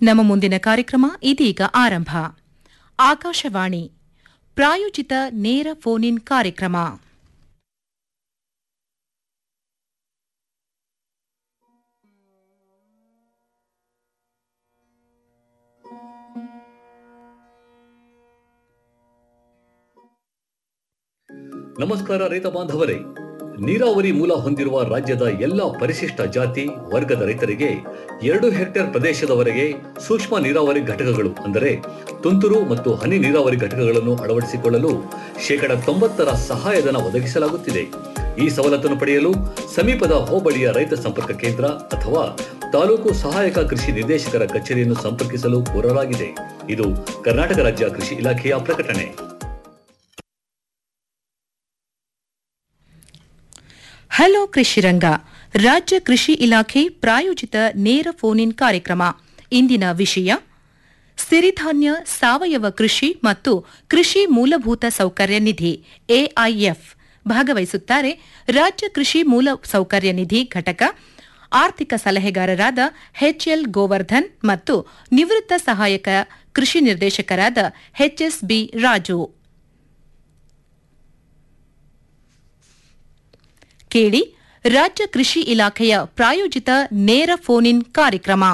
ನಮ್ಮ ಮುಂದಿನ ಕಾರ್ಯಕ್ರಮ ಇದೀಗ ಆರಂಭ ಆಕಾಶವಾಣಿ ಪ್ರಾಯೋಜಿತ ನೇರ ಫೋನ್ ಇನ್ ಕಾರ್ಯಕ್ರಮ ನಮಸ್ಕಾರ ರೈತ ಬಾಂಧವರೇ ನೀರಾವರಿ ಮೂಲ ಹೊಂದಿರುವ ರಾಜ್ಯದ ಎಲ್ಲ ಪರಿಶಿಷ್ಟ ಜಾತಿ ವರ್ಗದ ರೈತರಿಗೆ ಎರಡು ಹೆಕ್ಟೇರ್ ಪ್ರದೇಶದವರೆಗೆ ಸೂಕ್ಷ್ಮ ನೀರಾವರಿ ಘಟಕಗಳು ಅಂದರೆ ತುಂತುರು ಮತ್ತು ಹನಿ ನೀರಾವರಿ ಘಟಕಗಳನ್ನು ಅಳವಡಿಸಿಕೊಳ್ಳಲು ಶೇಕಡ ತೊಂಬತ್ತರ ಸಹಾಯಧನ ಒದಗಿಸಲಾಗುತ್ತಿದೆ ಈ ಸವಲತ್ತನ್ನು ಪಡೆಯಲು ಸಮೀಪದ ಹೋಬಳಿಯ ರೈತ ಸಂಪರ್ಕ ಕೇಂದ್ರ ಅಥವಾ ತಾಲೂಕು ಸಹಾಯಕ ಕೃಷಿ ನಿರ್ದೇಶಕರ ಕಚೇರಿಯನ್ನು ಸಂಪರ್ಕಿಸಲು ಕೋರಲಾಗಿದೆ ಇದು ಕರ್ನಾಟಕ ರಾಜ್ಯ ಕೃಷಿ ಇಲಾಖೆಯ ಪ್ರಕಟಣೆ ಹಲೋ ಕೃಷಿರಂಗ ರಾಜ್ಯ ಕೃಷಿ ಇಲಾಖೆ ಪ್ರಾಯೋಜಿತ ನೇರ ಫೋನ್ ಇನ್ ಕಾರ್ಯಕ್ರಮ ಇಂದಿನ ವಿಷಯ ಸಿರಿಧಾನ್ಯ ಸಾವಯವ ಕೃಷಿ ಮತ್ತು ಕೃಷಿ ಮೂಲಭೂತ ಸೌಕರ್ಯ ನಿಧಿ ಎಐಎಫ್ ಭಾಗವಹಿಸುತ್ತಾರೆ ರಾಜ್ಯ ಕೃಷಿ ಮೂಲ ಸೌಕರ್ಯ ನಿಧಿ ಘಟಕ ಆರ್ಥಿಕ ಸಲಹೆಗಾರರಾದ ಎಚ್ಎಲ್ ಗೋವರ್ಧನ್ ಮತ್ತು ನಿವೃತ್ತ ಸಹಾಯಕ ಕೃಷಿ ನಿರ್ದೇಶಕರಾದ ಎಚ್ಎಸ್ಬಿ ರಾಜು ಕೇಳಿ ರಾಜ್ಯ ಕೃಷಿ ಇಲಾಖೆಯ ಪ್ರಾಯೋಜಿತ ನೇರ ಫೋನ್ ಇನ್ ಕಾರ್ಯಕ್ರಮ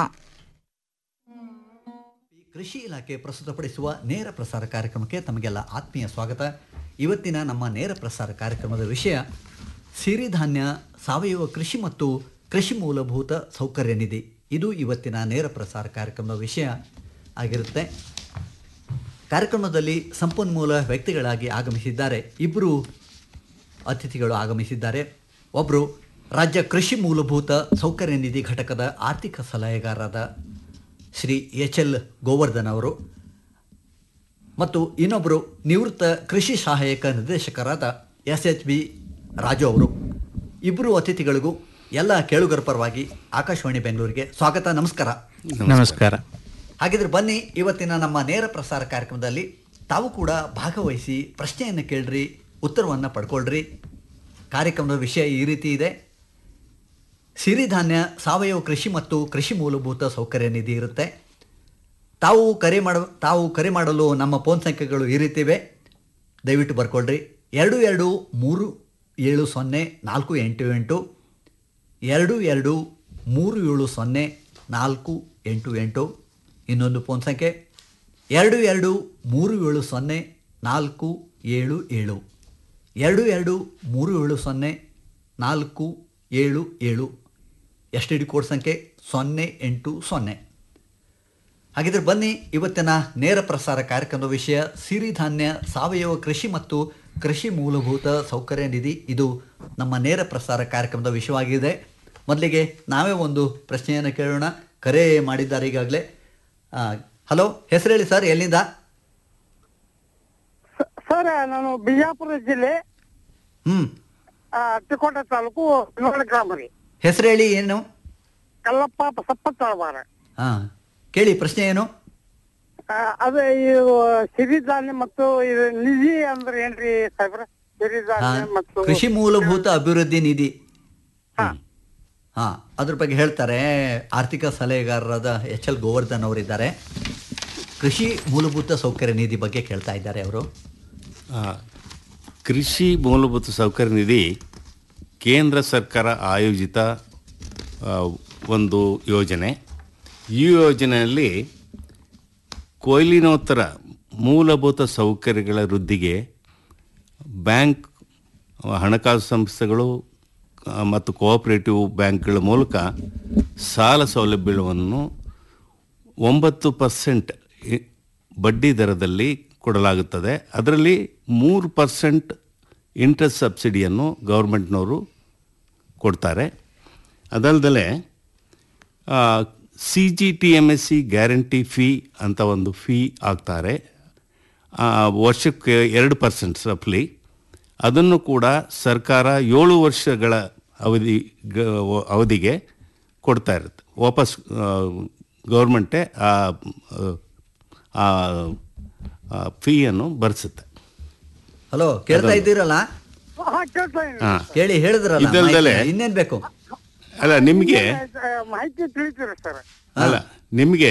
ಈ ಕೃಷಿ ಇಲಾಖೆ ಪ್ರಸ್ತುತಪಡಿಸುವ ನೇರ ಪ್ರಸಾರ ಕಾರ್ಯಕ್ರಮಕ್ಕೆ ತಮಗೆಲ್ಲ ಆತ್ಮೀಯ ಸ್ವಾಗತ ಇವತ್ತಿನ ನಮ್ಮ ನೇರ ಪ್ರಸಾರ ಕಾರ್ಯಕ್ರಮದ ವಿಷಯ ಸಿರಿಧಾನ್ಯ ಸಾವಯವ ಕೃಷಿ ಮತ್ತು ಕೃಷಿ ಮೂಲಭೂತ ಸೌಕರ್ಯ ನಿಧಿ ಇದು ಇವತ್ತಿನ ನೇರ ಪ್ರಸಾರ ಕಾರ್ಯಕ್ರಮದ ವಿಷಯ ಆಗಿರುತ್ತೆ ಕಾರ್ಯಕ್ರಮದಲ್ಲಿ ಸಂಪನ್ಮೂಲ ವ್ಯಕ್ತಿಗಳಾಗಿ ಆಗಮಿಸಿದ್ದಾರೆ ಇಬ್ಬರು ಅತಿಥಿಗಳು ಆಗಮಿಸಿದ್ದಾರೆ ಒಬ್ಬರು ರಾಜ್ಯ ಕೃಷಿ ಮೂಲಭೂತ ಸೌಕರ್ಯ ನಿಧಿ ಘಟಕದ ಆರ್ಥಿಕ ಸಲಹೆಗಾರರಾದ ಶ್ರೀ ಎಚ್ ಎಲ್ ಗೋವರ್ಧನ್ ಅವರು ಮತ್ತು ಇನ್ನೊಬ್ಬರು ನಿವೃತ್ತ ಕೃಷಿ ಸಹಾಯಕ ನಿರ್ದೇಶಕರಾದ ಎಸ್ ಎಚ್ ಬಿ ರಾಜು ಅವರು ಇಬ್ಬರು ಅತಿಥಿಗಳಿಗೂ ಎಲ್ಲ ಕೇಳುಗರ ಪರವಾಗಿ ಆಕಾಶವಾಣಿ ಬೆಂಗಳೂರಿಗೆ ಸ್ವಾಗತ ನಮಸ್ಕಾರ ನಮಸ್ಕಾರ ಹಾಗಿದ್ರೆ ಬನ್ನಿ ಇವತ್ತಿನ ನಮ್ಮ ನೇರ ಪ್ರಸಾರ ಕಾರ್ಯಕ್ರಮದಲ್ಲಿ ತಾವು ಕೂಡ ಭಾಗವಹಿಸಿ ಪ್ರಶ್ನೆಯನ್ನು ಕೇಳ್ರಿ ಉತ್ತರವನ್ನು ಪಡ್ಕೊಳ್ರಿ ಕಾರ್ಯಕ್ರಮದ ವಿಷಯ ಈ ರೀತಿ ಇದೆ ಸಿರಿಧಾನ್ಯ ಸಾವಯವ ಕೃಷಿ ಮತ್ತು ಕೃಷಿ ಮೂಲಭೂತ ಸೌಕರ್ಯ ನಿಧಿ ಇರುತ್ತೆ ತಾವು ಕರೆ ಮಾಡ ತಾವು ಕರೆ ಮಾಡಲು ನಮ್ಮ ಫೋನ್ ಸಂಖ್ಯೆಗಳು ಈ ರೀತಿ ಇವೆ ದಯವಿಟ್ಟು ಬರ್ಕೊಳ್ರಿ ಎರಡು ಎರಡು ಮೂರು ಏಳು ಸೊನ್ನೆ ನಾಲ್ಕು ಎಂಟು ಎಂಟು ಎರಡು ಎರಡು ಮೂರು ಏಳು ಸೊನ್ನೆ ನಾಲ್ಕು ಎಂಟು ಎಂಟು ಇನ್ನೊಂದು ಫೋನ್ ಸಂಖ್ಯೆ ಎರಡು ಎರಡು ಮೂರು ಏಳು ಸೊನ್ನೆ ನಾಲ್ಕು ಏಳು ಏಳು ಎರಡು ಎರಡು ಮೂರು ಏಳು ಸೊನ್ನೆ ನಾಲ್ಕು ಏಳು ಏಳು ಎಸ್ ಟಿ ಡಿ ಕೋಡ್ ಸಂಖ್ಯೆ ಸೊನ್ನೆ ಎಂಟು ಸೊನ್ನೆ ಹಾಗಿದ್ರೆ ಬನ್ನಿ ಇವತ್ತಿನ ನೇರ ಪ್ರಸಾರ ಕಾರ್ಯಕ್ರಮದ ವಿಷಯ ಸಿರಿಧಾನ್ಯ ಸಾವಯವ ಕೃಷಿ ಮತ್ತು ಕೃಷಿ ಮೂಲಭೂತ ಸೌಕರ್ಯ ನಿಧಿ ಇದು ನಮ್ಮ ನೇರ ಪ್ರಸಾರ ಕಾರ್ಯಕ್ರಮದ ವಿಷಯವಾಗಿದೆ ಮೊದಲಿಗೆ ನಾವೇ ಒಂದು ಪ್ರಶ್ನೆಯನ್ನು ಕೇಳೋಣ ಕರೆ ಮಾಡಿದ್ದಾರೆ ಈಗಾಗಲೇ ಹಲೋ ಹೆಸರು ಹೇಳಿ ಸರ್ ಎಲ್ಲಿಂದ ಸ- ಸರ್ ನಾನು ಬಿಜಾಪುರ ಜಿಲ್ಲೆ ಹ್ಞೂ ಆ, ತಿಕೋಟ ತಾಲೂಕು ಬಿಲ್ವಾಡ ಗ್ರಾಮ ರೀ ಹೆಸರು ಹೇಳಿ ಏನು ಕಲ್ಲಪ್ಪ ಬಸಪ್ಪ ತಾಳ್ವಾರ ಹಾಂ ಕೇಳಿ ಪ್ರಶ್ನೆ ಏನು ಆ, ಅದೇ ಇದು ಸಿರಿಧಾನ್ಯ ಮತ್ತು ಇದು ನಿಧಿ ಅಂದ್ರೆ ಏನ್ರಿ ಸಾಹೇಬ್ರ ಹಾ, ಸಿರಿಧಾನ್ಯ ಮತ್ತು ಕೃಷಿ ಮೂಲಭೂತ ಅಭಿವೃದ್ಧಿ ನಿಧಿ ಹಾ. ಹಾ ಅದ್ರ ಬಗ್ಗೆ ಹೇಳ್ತಾರೆ ಆರ್ಥಿಕ ಸಲಹೆಗಾರರಾದ ಎಚ್ ಎಲ್ ಗೋವರ್ಧನ್ ಅವರಿದ್ದಾರೆ ಕೃಷಿ ಮೂಲಭೂತ ಸೌಕರ್ಯ ನಿಧಿ ಬಗ್ಗೆ ಕೇಳ್ತಾ ಇದ್ದಾರೆ ಅವರು ಆ, ಕೃಷಿ ಮೂಲಭೂತ ಸೌಕರ್ಯ ನಿಧಿ ಕೇಂದ್ರ ಸರ್ಕಾರ ಆಯೋಜಿತ ಆ, ಒಂದು ಯೋಜನೆ ಈ ಯೋಜನೆಯಲ್ಲಿ ಕೊಯ್ಲಿನೋತ್ತರ ಮೂಲಭೂತ ಸೌಕರ್ಯಗಳ ವೃದ್ಧಿಗೆ ಬ್ಯಾಂಕ್ ಹಣಕಾಸು ಸಂಸ್ಥೆಗಳು ಆ, ಮತ್ತು ಕೋಆಪರೇಟಿವ್ ಬ್ಯಾಂಕ್ಗಳ ಮೂಲಕ ಸಾಲ ಸೌಲಭ್ಯವನ್ನು ಒಂಬತ್ತು ಪರ್ಸೆಂಟ್ ಬಡ್ಡಿ ದರದಲ್ಲಿ ಕೊಡಲಾಗುತ್ತದೆ ಅದರಲ್ಲಿ ಮೂರು ಪರ್ಸೆಂಟ್ ಇಂಟ್ರೆಸ್ಟ್ ಸಬ್ಸಿಡಿಯನ್ನು ಗೌರ್ಮೆಂಟ್ನವರು ಕೊಡ್ತಾರೆ ಅದಲ್ಲದೆ C G T M S C guarantee fee ಅಂತ ಒಂದು ಫೀ ಹಾಕ್ತಾರೆ ಆ, ವರ್ಷಕ್ಕೆ ಎರಡು ಪರ್ಸೆಂಟ್ ರಫ್ಲಿ ಅದನ್ನು ಕೂಡ ಸರ್ಕಾರ ಏಳು ವರ್ಷಗಳ ಅವಧಿ ಗ- ಅವಧಿಗೆ ಕೊಡ್ತಾ ಇರುತ್ತೆ ವಾಪಸ್ ಗೌರ್ಮೆಂಟೇ ಆ ಆ ಫೀಯನ್ನು ಭರಿಸುತ್ತೆ ಹಲೋ ಕೇಳ್ತಾ ಇದ್ದೀರಲ್ಲ ಹಾ ಕೇಳ್ತಾ ಇದೀನಿ. ಹಾಂ ಕೇಳಿ ಹೇಳಿದ್ರಲ್ಲ ಇದಲ್ದಲೆ- ಮಾಹಿತಿ. ಇನ್ನೇನ್ ಬೇಕು ಅಲ್ಲ ನಿಮಗೆ ಆ, ಮಾಹಿತಿ ತಿಳಿತೀರಿ ಸರ್ ಅಲ್ಲ ನಿಮಗೆ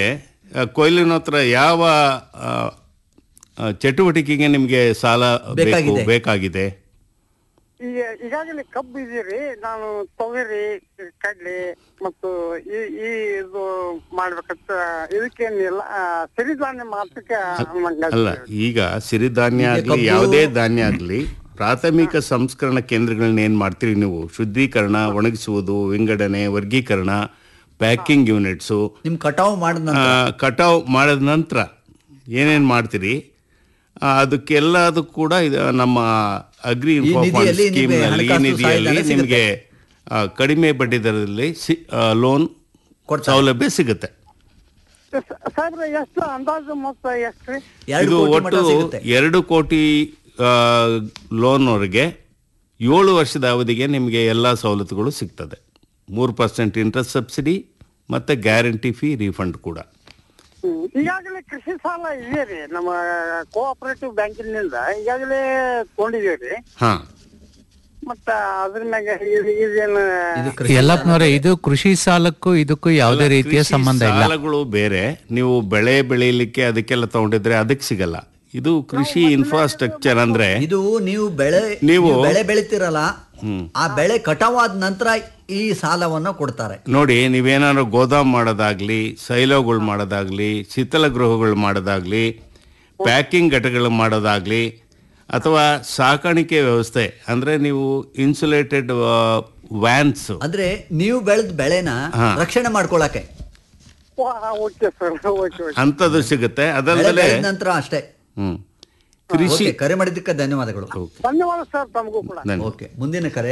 ಆ, ಕೊಯ್ಲಿನ ಹತ್ರ ಯಾವ ಆ, ಆ, ಚಟುವಟಿಕೆಗೆ ನಿಮಗೆ ಸಾಲ ಬೇಕು ಬೇಕಾಗಿದೆ. ಬೇಕಾಗಿದೆ ಈಗ ಈಗಾಗಲೇ ಕಬ್ಬು ಇದೀರಿ ನಾನು ತೊಗರಿ ಕಡ್ಲಿ ಮತ್ತು ಈ ಈ ಇದು ಮಾಡ್ಬೇಕಂತ ಇದಕ್ಕೇನಿಲ್ಲ ಆ, ಸಿರಿಧಾನ್ಯ ಮಾತ್ರಕ್ಕೆ ನಂಗೆ ಅಲ್ಲ ಈಗ ಸಿರಿಧಾನ್ಯ ಈಗ ಆಗಲಿ ಕಬ್ಬು- ಯಾವುದೇ ಧಾನ್ಯ ಆಗಲಿ ಪ್ರಾಥಮಿಕ ಸಂಸ್ಕರಣ ಕೇಂದ್ರಗಳನ್ನ ಏನು ಮಾಡ್ತೀರಿ ನೀವು ಶುದ್ಧೀಕರಣ ಒಣಗಿಸುವುದು ವಿಂಗಡಣೆ ವರ್ಗೀಕರಣ ಪ್ಯಾಕಿಂಗ್ ಯೂನಿಟ್ಸು ನಿಮ್ ಕಟಾವು ಮಾಡಿದ ಆ, ನಂತರ ಕಟಾವ್ ಮಾಡಿದ ನಂತರ ಏನೇನು ಮಾಡ್ತೀರಿ ಆ, ಅದಕ್ಕೆಲ್ಲದೂ ಕೂಡ ಇದು ನಮ್ಮ ಅಗ್ರಿ ಈ ನಿಧಿಯಲ್ಲಿ ನಿಮಗೆ ಸ್ಕೀಮ್ನಲ್ಲಿ ಈ ಹಣಕಾಸು ನಿಧಿಯಲ್ಲಿ ಸಹಾಯಧನ ನಿಮಗೆ ಆ, ಕಡಿಮೆ ಬಡ್ಡಿ ದರದಲ್ಲಿ ಲೋನ್ ಕೊಡ್ತಾರೆ. ಸೌಲಭ್ಯ ಸಿಗುತ್ತೆ ಸಾಹೇಬ್ರೆ ಎಷ್ಟು ಅಂದಾಜು ಮೊತ್ತ ಎಷ್ಟ್ರಿ ಎರಡು ಇದು ಕೋಟಿ ಮಟ ಒಟ್ಟು ಸಿಗುತ್ತೆ ಎರಡು ಕೋಟಿ ಲೋನ್ವರೆಗೆ ಏಳು ವರ್ಷದ ಅವಧಿಗೆ ನಿಮಗೆ ಎಲ್ಲ ಸವಲತ್ತುಗಳು ಸಿಗ್ತದೆ ಮೂರು ಪರ್ಸೆಂಟ್ ಇಂಟ್ರೆಸ್ಟ್ ಸಬ್ಸಿಡಿ ಮತ್ತು ಗ್ಯಾರಂಟಿ ಫೀ ರೀಫಂಡ್ ಕೂಡ ಹ್ಮ್. ಈಗಾಗಲೇ ಕೃಷಿ ಸಾಲ ಇದೆ ರೀ ನಮ್ಮ ಕೋಆಪರೇಟಿವ್ ಬ್ಯಾಂಕಿನಿಂದ ಈಗಾಗಲೇ ತಗೊಂಡಿದೀವಿ ಹಾಂ ಮತ್ತ ಅದ್ರ ಮ್ಯಾಗ ಇದ್- ಇದೇನು ಇದು ಕೃಷಿ ಯಲ್ಲಪ್ಪನವರೇ ಇದು ಕೃಷಿ ಸಾಲಕ್ಕೂ ಇದಕ್ಕೂ ಯಾವುದೇ ಅಲ್ಲ, ರೀತಿಯ ಕೃಷಿ ಸಂಬಂಧ ಇಲ್ಲ ಸಾಲಗಳು ಬೇರೆ ನೀವು ಬೆಳೆ ಬೆಳೀಲಿಕ್ಕೆ ಅದಕ್ಕೆಲ್ಲ ತಗೊಂಡಿದ್ರೆ ಅದಕ್ಕೆ ಸಿಗಲ್ಲ ಇದು ಕೃಷಿ ಇನ್ಫ್ರಾಸ್ಟ್ರಕ್ಚರ್ ಅಂದ್ರೆ ಇದು ನೀವು ಬೆಳೆ ನೀವು- ನೀವು ಬೆಳೆ ಬೆಳಿತೀರಲ್ಲ ಆ ಬೆಳೆ ಕಟಾವಾದ ನಂತರ ಈ ಸಾಲವನ್ನು ಕೊಡ್ತಾರೆ ನೋಡಿ ನೀವೇನಾದ್ರು ಗೋದಾಮ್ ಮಾಡೋದಾಗ್ಲಿ ಸೈಲೋಗಳು ಮಾಡೋದಾಗ್ಲಿ ಶೀತಲ ಗೃಹಗಳು ಮಾಡೋದಾಗ್ಲಿ ಪ್ಯಾಕಿಂಗ್ ಘಟಕಗಳು ಮಾಡೋದಾಗ್ಲಿ ಅಥವಾ ಸಾಕಾಣಿಕೆ ವ್ಯವಸ್ಥೆ ಅಂದ್ರೆ ನೀವು ಇನ್ಸುಲೇಟೆಡ್ ವ್ಯಾನ್ಸ್ ಅಂದ್ರೆ ನೀವು ಬೆಳೆದ ಬೆಳೆನ ಹಾ. ರಕ್ಷಣೆ ಮಾಡ್ಕೊಳಕ್ಕೆ ಓಕೆ ಸರ್ ಓಕೆ ಓಕೆ ಅಂಥದ್ದು ಸಿಗುತ್ತೆ ಬೆಳೆ ಅದಲ್ಲದೆ ಬೆಳೆದ ನಂತರ ಅಷ್ಟೇ ಹ್ಮ್ ಕೃಷಿ ಓಕೆ, ಕರೆ ಮಾಡಿದ್ದಕ್ಕೆ ಧನ್ಯವಾದಗಳು ಧನ್ಯವಾದ ಸರ್ ತಮಗೂ ಕೂಡ ಧನ್ಯ- ಓಕೆ ಮುಂದಿನ ಕರೆ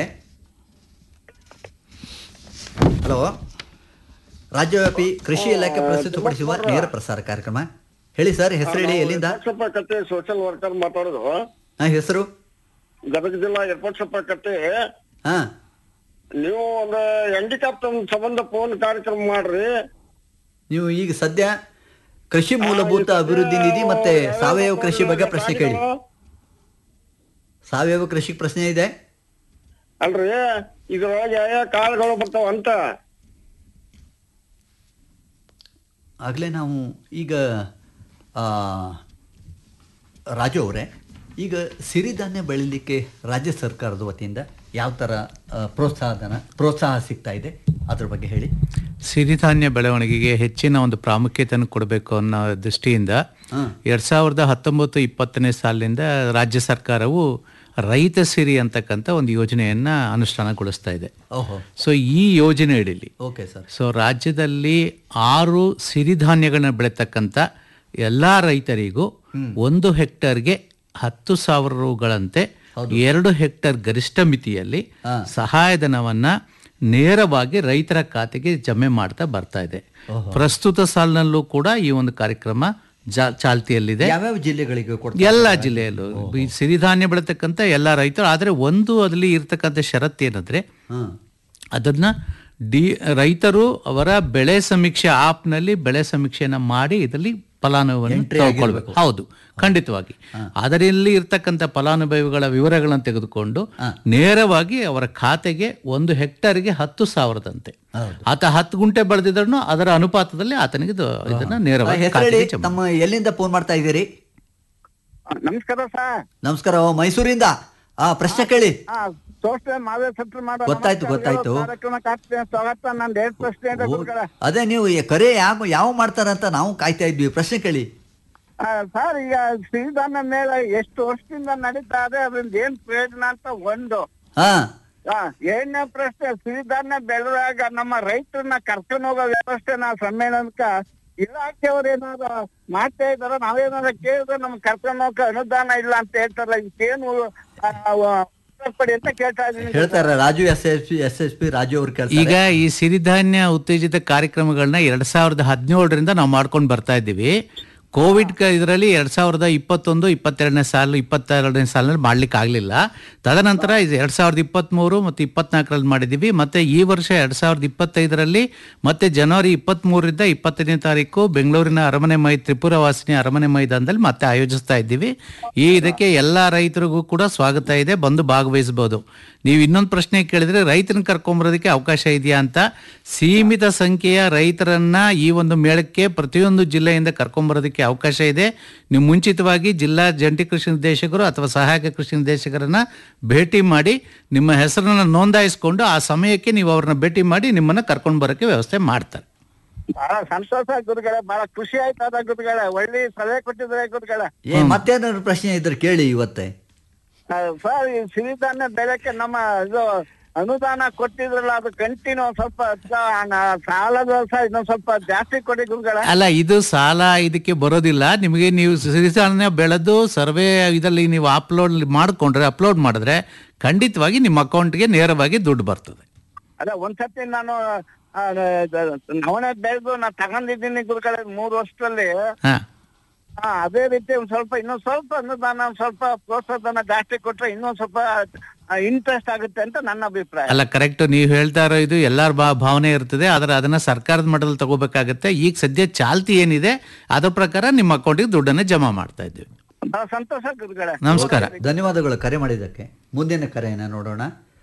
ಹಲೋ ರಾಜ್ಯವ್ಯಾಪಿ ಕೃಷಿ ಇಲಾಖೆ ಪ್ರಸ್ತುತಪಡಿಸುವ ನೇರ ಪ್ರಸಾರ ಕಾರ್ಯಕ್ರಮ ಹೇಳಿ ಸರ್ ಹೆಸರು ಹೇಳಿ ಎಲ್ಲಿಂದ ಯರ್ಪಟ್ಸಪ್ಪ ಕಟ್ಟೆ ಸೋಷಿಯಲ್ ವರ್ಕರ್ ಮಾತಾಡೋದು ಹಾ ಹೆಸರು ಗದಗ ಜಿಲ್ಲಾ ಯರ್ಪಟ್ಸಪ್ಪ ಕಟ್ಟೆ ಹಾ ನೀವು ಒಂದು ಹ್ಯಾಂಡಿಕ್ಯಾಪ್ ಸಂಬಂಧ ಫೋನ್ ಕಾರ್ಯಕ್ರಮ ಮಾಡ್ರಿ ನೀವು ಈಗ ಸದ್ಯ ಕೃಷಿ ಮೂಲಭೂತ ಅಭಿವೃದ್ಧಿ ನಿಧಿ ಮತ್ತೆ ಸಾವಯವ ಕೃಷಿ ಬಗ್ಗೆ ಪ್ರಶ್ನೆ ಕೇಳಿ ಸಾವಯವ ಕೃಷಿ ಪ್ರಶ್ನೆ ಇದೆ ಅಲ್ರಿ ಇದ್ರೊಳಗೆ ಯಾವ ಕಾಳುಗಳು ಬರ್ತಾವ ಅಂತ ಆಗಲೇ ನಾವು ಈಗ ಆ, ರಾಜು ಅವರೇ ಈಗ ಸಿರಿಧಾನ್ಯ ಬೆಳಿಲಿಕ್ಕೆ ರಾಜ್ಯ ಸರ್ಕಾರದ ವತಿಯಿಂದ ಯಾವ ಥರ ಆ, ಪ್ರೋತ್ಸಾಹಧನ ಪ್ರೋತ್ಸಾಹ ಸಿಗ್ತಾ ಇದೆ ಅದ್ರ ಬಗ್ಗೆ ಹೇಳಿ ಸಿರಿಧಾನ್ಯ ಬೆಳವಣಿಗೆಗೆ ಹೆಚ್ಚಿನ ಒಂದು ಪ್ರಾಮುಖ್ಯತೆಯನ್ನು ಕೊಡಬೇಕು ಅನ್ನೋ ದೃಷ್ಟಿಯಿಂದ ಹಾಂ ಎರಡ್ ಸಾವಿರದ ಹತ್ತೊಂಬತ್ತು ಇಪ್ಪತ್ತನೇ ಸಾಲಿನಿಂದ ರಾಜ್ಯ ಸರ್ಕಾರವು ರೈತ ಸಿರಿ ಅಂತಕ್ಕಂಥ ಒಂದು ಯೋಜನೆಯನ್ನ ಅನುಷ್ಠಾನಗೊಳಿಸ್ತಾ ಇದೆ ಓಹೋ ಸೊ ಈ ಯೋಜನೆ ಅಡಿಲಿ ಓಕೆ ಸರ್ ಸೊ ರಾಜ್ಯದಲ್ಲಿ ಆರು ಸಿರಿಧಾನ್ಯಗಳನ್ನ ಬೆಳೆತಕ್ಕಂಥ ಎಲ್ಲ ರೈತರಿಗೂ ಒಂದು ಹೆಕ್ಟರ್ಗೆ ಹತ್ತು ಸಾವಿರ ರುಗಳಂತೆ ಎರಡು ಹೆಕ್ಟರ್ ಗರಿಷ್ಠ ಮಿತಿಯಲ್ಲಿ ಸಹಾಯಧನವನ್ನ ನೇರವಾಗಿ ರೈತರ ಖಾತೆಗೆ ಜಮೆ ಮಾಡ್ತಾ ಬರ್ತಾ ಇದೆ ಪ್ರಸ್ತುತ ಸಾಲಿನಲ್ಲೂ ಕೂಡ ಈ ಒಂದು ಕಾರ್ಯಕ್ರಮ ಜಾ- ಚಾಲ್ತಿಯಲ್ಲಿದೆ ಯಾವ್ಯಾವ ಜಿಲ್ಲೆಗಳಿಗೆ ಕೊಡ್ತಾರೆ ಎಲ್ಲ ಜಿಲ್ಲೆಯಲ್ಲೂ ಈ ಸಿರಿಧಾನ್ಯ ಬೆಳೆತಕ್ಕಂಥ ಎಲ್ಲ ರೈತರು ಆದರೆ ಒಂದು ಅದರಲ್ಲಿ ಇರ್ತಕ್ಕಂಥ ಷರತ್ತು ಏನಂದ್ರೆ ಹಾಂ ಅದನ್ನ ಡಿ ರೈತರು ಅವರ ಬೆಳೆ ಸಮೀಕ್ಷೆ ಆಪ್ನಲ್ಲಿ ಬೆಳೆ ಸಮೀಕ್ಷೆಯನ್ನ ಮಾಡಿ ಇದರಲ್ಲಿ ಫಲಾನುಭವಿಯನ್ನು ತಗೊಳ್ಬೇಕು ಹೌದು ಖಂಡಿತವಾಗಿ ಅದರಲ್ಲಿ ಇರ್ತಕ್ಕಂಥ ಫಲಾನುಭವಿಗಳ ವಿವರಗಳನ್ನು ತೆಗೆದುಕೊಂಡು ನೇರವಾಗಿ ಅವರ ಖಾತೆಗೆ ಒಂದು ಹೆಕ್ಟರ್ಗೆ ಹತ್ತು ಸಾವಿರದಂತೆ ಆತ ಹತ್ತು ಗುಂಟೆ ಬೆಳೆದಿದ್ರು ಅದರ ಅನುಪಾತದಲ್ಲಿ ಆತನಿಗೆ ಇದು- ಇದನ್ನ ನೇರವಾಗಿ ಹೆಸರು ಹೇಳಿ ಖಾತೆಗೆ ಜಮಾ ತಮ್ಮ ಎಲ್ಲಿಂದ ಫೋನ್ ಮಾಡ್ತಾ ಇದ್ದೀರಿ ನಮಸ್ಕಾರ ಸರ್ ನಮಸ್ಕಾರ ಓ, ಮೈಸೂರಿಂದ ಆ ಪ್ರಶ್ನೆ ಕೇಳಿ ಹಾ ಸೋಷ್ಠ ಮಾದೇ ಸತ್ರ ಮಾಡೋ ಗೊತ್ತಾಯ್ತು, ನಮಸ್ಕಾರಗಳು. ಗೊತ್ತಾಯ್ತು. ಕಾರ್ಯಕ್ರಮಕ್ಕೆ ಆಗ್ತೇನೆ ಸ್ವಾಗತ ನಂದು ಎರಡು ಪ್ರಶ್ನೆ ಇದೆ ಗುರುಗಳೇ. ಅದೇ ನೀವು ಈ ಕರೆ ಯಾವ ಯಾವ ಮಾಡ್ತಾರಂತ ನಾವು ಕಾಯ್ತಾ ಇದ್ವಿ ಪ್ರಶ್ನೆ ಕೇಳಿ ಆ, ಸರ್ ಈಗ ಸಿರಿಧಾನ್ಯ ಮೇಳ ಎಷ್ಟು ವರ್ಷದಿಂದ ನಡೀತಾ ಇದೆ ಅದರಿಂದ ಏನ್ ಪ್ರಯೋಜನ ಅಂತ ಒಂದು ಹಾ ಆ, ಎರಡನೇ ಪ್ರಶ್ನೆ ಸಿರಿಧಾನ್ಯ ಬೆಳೆದಾಗ ನಮ್ಮ ರೈತರನ್ನ ಕರ್ಕೊಂಡು ಹೋಗೋ ವ್ಯವಸ್ಥೆ ನಾವು ಸಮ್ಮೇಳನಕ್ಕ ಇಲಾಖೆಯವ್ರು ಏನಾದ್ರು ಮಾಡ್ತಾ ಇದಾರ ನಾವೇನಾದ್ರು ಕೇಳಿದ್ರೆ ನಮ್ಗೆ ಕರ್ಕೊಂಡು ಹೋಗಕ್ಕೆ ಅನುದಾನ ಇಲ್ಲ ಅಂತ ಹೇಳ್ತಾರಲ್ಲ ಇದಕ್ಕೇನು ಆ, ವ- ಉತ್ತರ ಕೊಡಿ ಅಂತ ಕೇಳ್ತಾ ಇದೀನಿ ಹೇಳ್ತಾರೆ Raju S S P S S P Raju ಅವ್ರು ಕೇಳ್ತಾರೆ ಈಗ ಈ ಸಿರಿಧಾನ್ಯ ಉತ್ತೇಜಿತ ಕಾರ್ಯಕ್ರಮಗಳನ್ನ ಎರಡ್ ಸಾವಿರದ ಹದಿನೇಳರಿಂದ ನಾವು ಮಾಡ್ಕೊಂಡು ಬರ್ತಾ ಇದ್ದೀವಿ ಕೋವಿಡ್ ಇದರಲ್ಲಿ ಎರಡ್ ಸಾವಿರದ ಇಪ್ಪತ್ತೊಂದು ಇಪ್ಪತ್ತೆರಡನೇ ಸಾಲು ಇಪ್ಪತ್ತೆರಡನೇ ಸಾಲಿನಲ್ಲಿ ಮಾಡ್ಲಿಕ್ಕೆ ಆಗಲಿಲ್ಲ ತದನಂತರ ಇದು ಎರಡ್ ಸಾವಿರದ ಇಪ್ಪತ್ತ್ಮೂರು ಮತ್ತು ಇಪ್ಪತ್ನಾಲ್ಕರಲ್ಲಿ ಮಾಡಿದ್ದೀವಿ ಮತ್ತೆ ಈ ವರ್ಷ ಎರಡ್ ಸಾವಿರದ ಇಪ್ಪತ್ತೈದರಲ್ಲಿ ಮತ್ತೆ ಜನವರಿ ಇಪ್ಪತ್ತ್ಮೂರರಿಂದ ಇಪ್ಪತ್ತನೇ ತಾರೀಕು ಬೆಂಗಳೂರಿನ ಅರಮನೆ ಮೈ ತ್ರಿಪುರ ವಾಸಿನಿ ಅರಮನೆ ಮೈದಾನದಲ್ಲಿ ಮತ್ತೆ ಆಯೋಜಿಸ್ತಾ ಇದ್ದೀವಿ ಈ ಇದಕ್ಕೆ ಎಲ್ಲ ರೈತರಿಗೂ ಕೂಡ ಸ್ವಾಗತ ಇದೆ ಬಂದು ಭಾಗವಹಿಸಬಹುದು ನೀವು ಇನ್ನೊಂದು ಪ್ರಶ್ನೆ ಕೇಳಿದ್ರೆ ರೈತನ ಕರ್ಕೊಂಬರೋದಕ್ಕೆ ಅವಕಾಶ ಇದೆಯಾ ಅಂತ ಸೀಮಿತ ಸಂಖ್ಯೆಯ ರೈತರನ್ನ ಈ ಒಂದು ಮೇಳಕ್ಕೆ ಪ್ರತಿಯೊಂದು ಜಿಲ್ಲೆಯಿಂದ ಕರ್ಕೊಂಬರೋದಕ್ಕೆ ಅವಕಾಶ ಇದೆ ನೀವು ಮುಂಚಿತವಾಗಿ ಜಿಲ್ಲಾ ಜಂಟಿ ಕೃಷಿ ನಿರ್ದೇಶಕರು ಅಥವಾ ಸಹಾಯಕ ಕೃಷಿ ನಿರ್ದೇಶಕರನ್ನ ಭೇಟಿ ಮಾಡಿ ನಿಮ್ಮ ಹೆಸರನ್ನ ನೋಂದಾಯಿಸಿಕೊಂಡು ಆ ಸಮಯಕ್ಕೆ ನೀವು ಅವ್ರನ್ನ ಭೇಟಿ ಮಾಡಿ ನಿಮ್ಮನ್ನ ಕರ್ಕೊಂಡು ಬರೋಕ್ಕೆ ವ್ಯವಸ್ಥೆ ಮಾಡ್ತಾರೆ ಬಹಳ ಸಂತೋಷ ಗುರುಗಳೇ ಬಹಳ ಖುಷಿ ಆಯ್ತದ ಗುರುಗಳೇ ಒಳ್ಳೆ ಸಲಹೆ ಕೊಟ್ಟಿದ್ರೆ ಗುರುಗಳೇ ಏ ಮತ್ತೇನಾದ್ರು ಪ್ರಶ್ನೆ ಇದ್ರೆ ಕೇಳಿ ಇವತ್ತೇ ಆ, ಸರ್ ಈ ಸಿರಿಧಾನ್ಯ ಬೆಳೆಕ್ಕೆ ನಮ್ಮ ಇದು ಅನುದಾನ ಕೊಟ್ಟಿದ್ರಲ್ಲ ಅದು ಕಂಟಿನ್ಯೂ ಸ್ವಲ್ಪ ಸ- ನ- ಸಾಲದ ಸಹ ಇನ್ನೊಂದ್ ಸ್ವಲ್ಪ ಜಾಸ್ತಿ ಕೊಡಿ ಗುರುಗಳೇ ಅಲ್ಲ ಇದು ಸಾಲ ಇದಕ್ಕೆ ಬರೋದಿಲ್ಲ ನಿಮಗೆ ನೀವು ಸಿರಿಧಾನ್ಯ ಬೆಳೆದು ಸರ್ವೆ ಇದರಲ್ಲಿ ನೀವು ಅಪ್ಲೋಡ್ ಮಾಡಿಕೊಂಡ್ರೆ ಅಪ್ಲೋಡ್ ಮಾಡಿದ್ರೆ ಖಂಡಿತವಾಗಿ ನಿಮ್ಮ ಅಕೌಂಟ್ಗೆ ನೇರವಾಗಿ ದುಡ್ಡು ಬರ್ತದೆ ಅದೇ ಒಂದ್ಸತಿ ನಾನು ಆ, ದ- ನವಣೆ ಬೆಳೆದು ನಾನು ತಗೊಂಡಿದ್ದೀನಿ ಗುರುಗಳೇ ಮೂರು ವರ್ಷದಲ್ಲಿ ಹಾ ಹಾ ಅದೇ ರೀತಿ ಒಂದ್ ಸ್ವಲ್ಪ ಇನ್ನೊಂದ್ ಸ್ವಲ್ಪ ಅನುದಾನ ಒಂದ್ ಸ್ವಲ್ಪ ಪ್ರೋತ್ಸಾಹಧನ ಜಾಸ್ತಿ ಕೊಟ್ರೆ ಇನ್ನೊಂದ್ ಸ್ವಲ್ಪ ಇಂಟ್ರೆಸ್ಟ್ ಆಗುತ್ತೆ ಅಂತ ನನ್ನ ಅಭಿಪ್ರಾಯ ಅಲ್ಲ ಕರೆಕ್ಟ್ ನೀವು ಹೇಳ್ತಾ ಇರೋ ಇದು ಎಲ್ಲರ ಬಾ ಭಾವನೆ ಇರ್ತದೆ ಆದರೆ ಅದನ್ನ ಸರ್ಕಾರದ ಮಟ್ಟದಲ್ಲಿ ತಗೋಬೇಕಾಗತ್ತೆ ಈಗ ಸದ್ಯ ಚಾಲ್ತಿ ಏನಿದೆ ಅದ್ರ ಪ್ರಕಾರ ನಿಮ್ಮ ಅಕೌಂಟಿಗೆ ದುಡ್ಡನ್ನ ಜಮಾ ಮಾಡ್ತಾ ಇದ್ದೀವಿ ಬಹಳ ಸಂತೋಷ ಗುರುಗಳೇ ನಮಸ್ಕಾರ ಧನ್ಯವಾದಗಳು ಕರೆ ಮಾಡಿದ್ದಕ್ಕೆ ಮುಂದಿನ ಕರೆಯನ್ನು ನೋಡೋಣ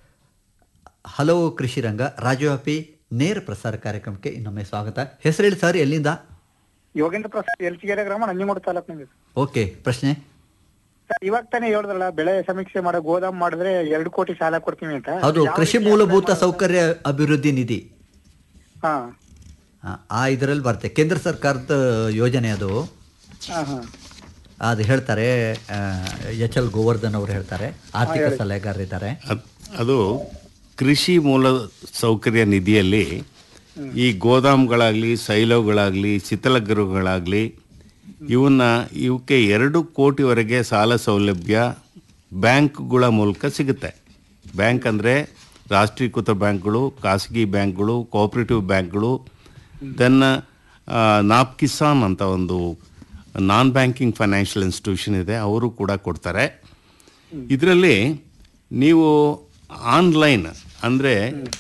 ಹಲೋ ಕೃಷಿ ರಂಗ ರಾಜ್ಯವ್ಯಾಪಿ ನೇರ ಪ್ರಸಾರ ಕಾರ್ಯಕ್ರಮಕ್ಕೆ ಇನ್ನೊಮ್ಮೆ ಸ್ವಾಗತ ಹೆಸರೇಳಿ ಸರ್ ಎಲ್ಲಿಂದ ಯೋಗೇಂದ್ರ ಪ್ರಸಾದ್ ಎಲ್ಚಿಗೆರೆ ಗ್ರಾಮ ನಂಜನಗೂಡು ತಾಲೂಕಿನಲ್ಲಿ ಓಕೆ ಪ್ರಶ್ನೆ ಸರ್ ಇವಾಗ ತಾನೇ ಹೇಳಿದ್ರಲ್ಲ ಬೆಳೆ ಸಮೀಕ್ಷೆ ಮಾಡೋ ಗೋದಾಮ್ ಮಾಡಿದ್ರೆ ಎರಡು ಕೋಟಿ ಸಾಲ ಕೊಡ್ತೀವಿ ಅಂತ ಹೌದು ಯಾವ ಕೃಷಿ ರೀತಿ ಮೂಲಭೂತ apply ಸೌಕರ್ಯ ಅಭಿವೃದ್ಧಿ ನಿಧಿ ಹಾ ಆ, ಆ ಇದರಲ್ಲಿ ಬರುತ್ತೆ ಕೇಂದ್ರ ಸರ್ಕಾರದ ಯೋಜನೆ ಅದು ಹಾ ಹಾ ಅದು ಹೇಳ್ತಾರೆ ಎಚ್ ಎಲ್ ಗೋವರ್ಧನ್ ಅವರು ಹೇಳ್ತಾರೆ ಆರ್ಥಿಕ ಸಲಹೆಗಾರರಿದ್ದಾರೆ ಅದ್- ಅದು ಕೃಷಿ ಮೂಲ ಸೌಕರ್ಯ ನಿಧಿಯಲ್ಲಿ ಈ ಗೋದಾಮ್ಗಳಾಗಲಿ ಸೈಲೋಗಳಾಗಲಿ ಶೀತಲಗೃಹಗಳಾಗಲಿ ಇವನ್ನ ಇವಕ್ಕೆ ಎರಡು ಕೋಟಿವರೆಗೆ ಸಾಲ ಸೌಲಭ್ಯ ಬ್ಯಾಂಕ್ಗಳ ಮೂಲಕ ಸಿಗುತ್ತೆ ಬ್ಯಾಂಕ್ ಅಂದರೆ ರಾಷ್ಟ್ರೀಕೃತ ಬ್ಯಾಂಕ್ಗಳು ಖಾಸಗಿ ಬ್ಯಾಂಕ್ಗಳು ಕೋಆಪರೇಟಿವ್ ಬ್ಯಾಂಕ್ಗಳು ದೆನ್ ನಾಪ್ ಕಿಸಾನ್ ಅಂತ ಒಂದು ನಾನ್ ಬ್ಯಾಂಕಿಂಗ್ ಫೈನಾನ್ಷಿಯಲ್ ಇನ್ಸ್ಟಿಟ್ಯೂಷನ್ ಇದೆ ಅವರು ಕೂಡ ಕೊಡ್ತಾರೆ ಇದರಲ್ಲಿ ನೀವು ಆನ್ಲೈನ್ ಅಂದರೆ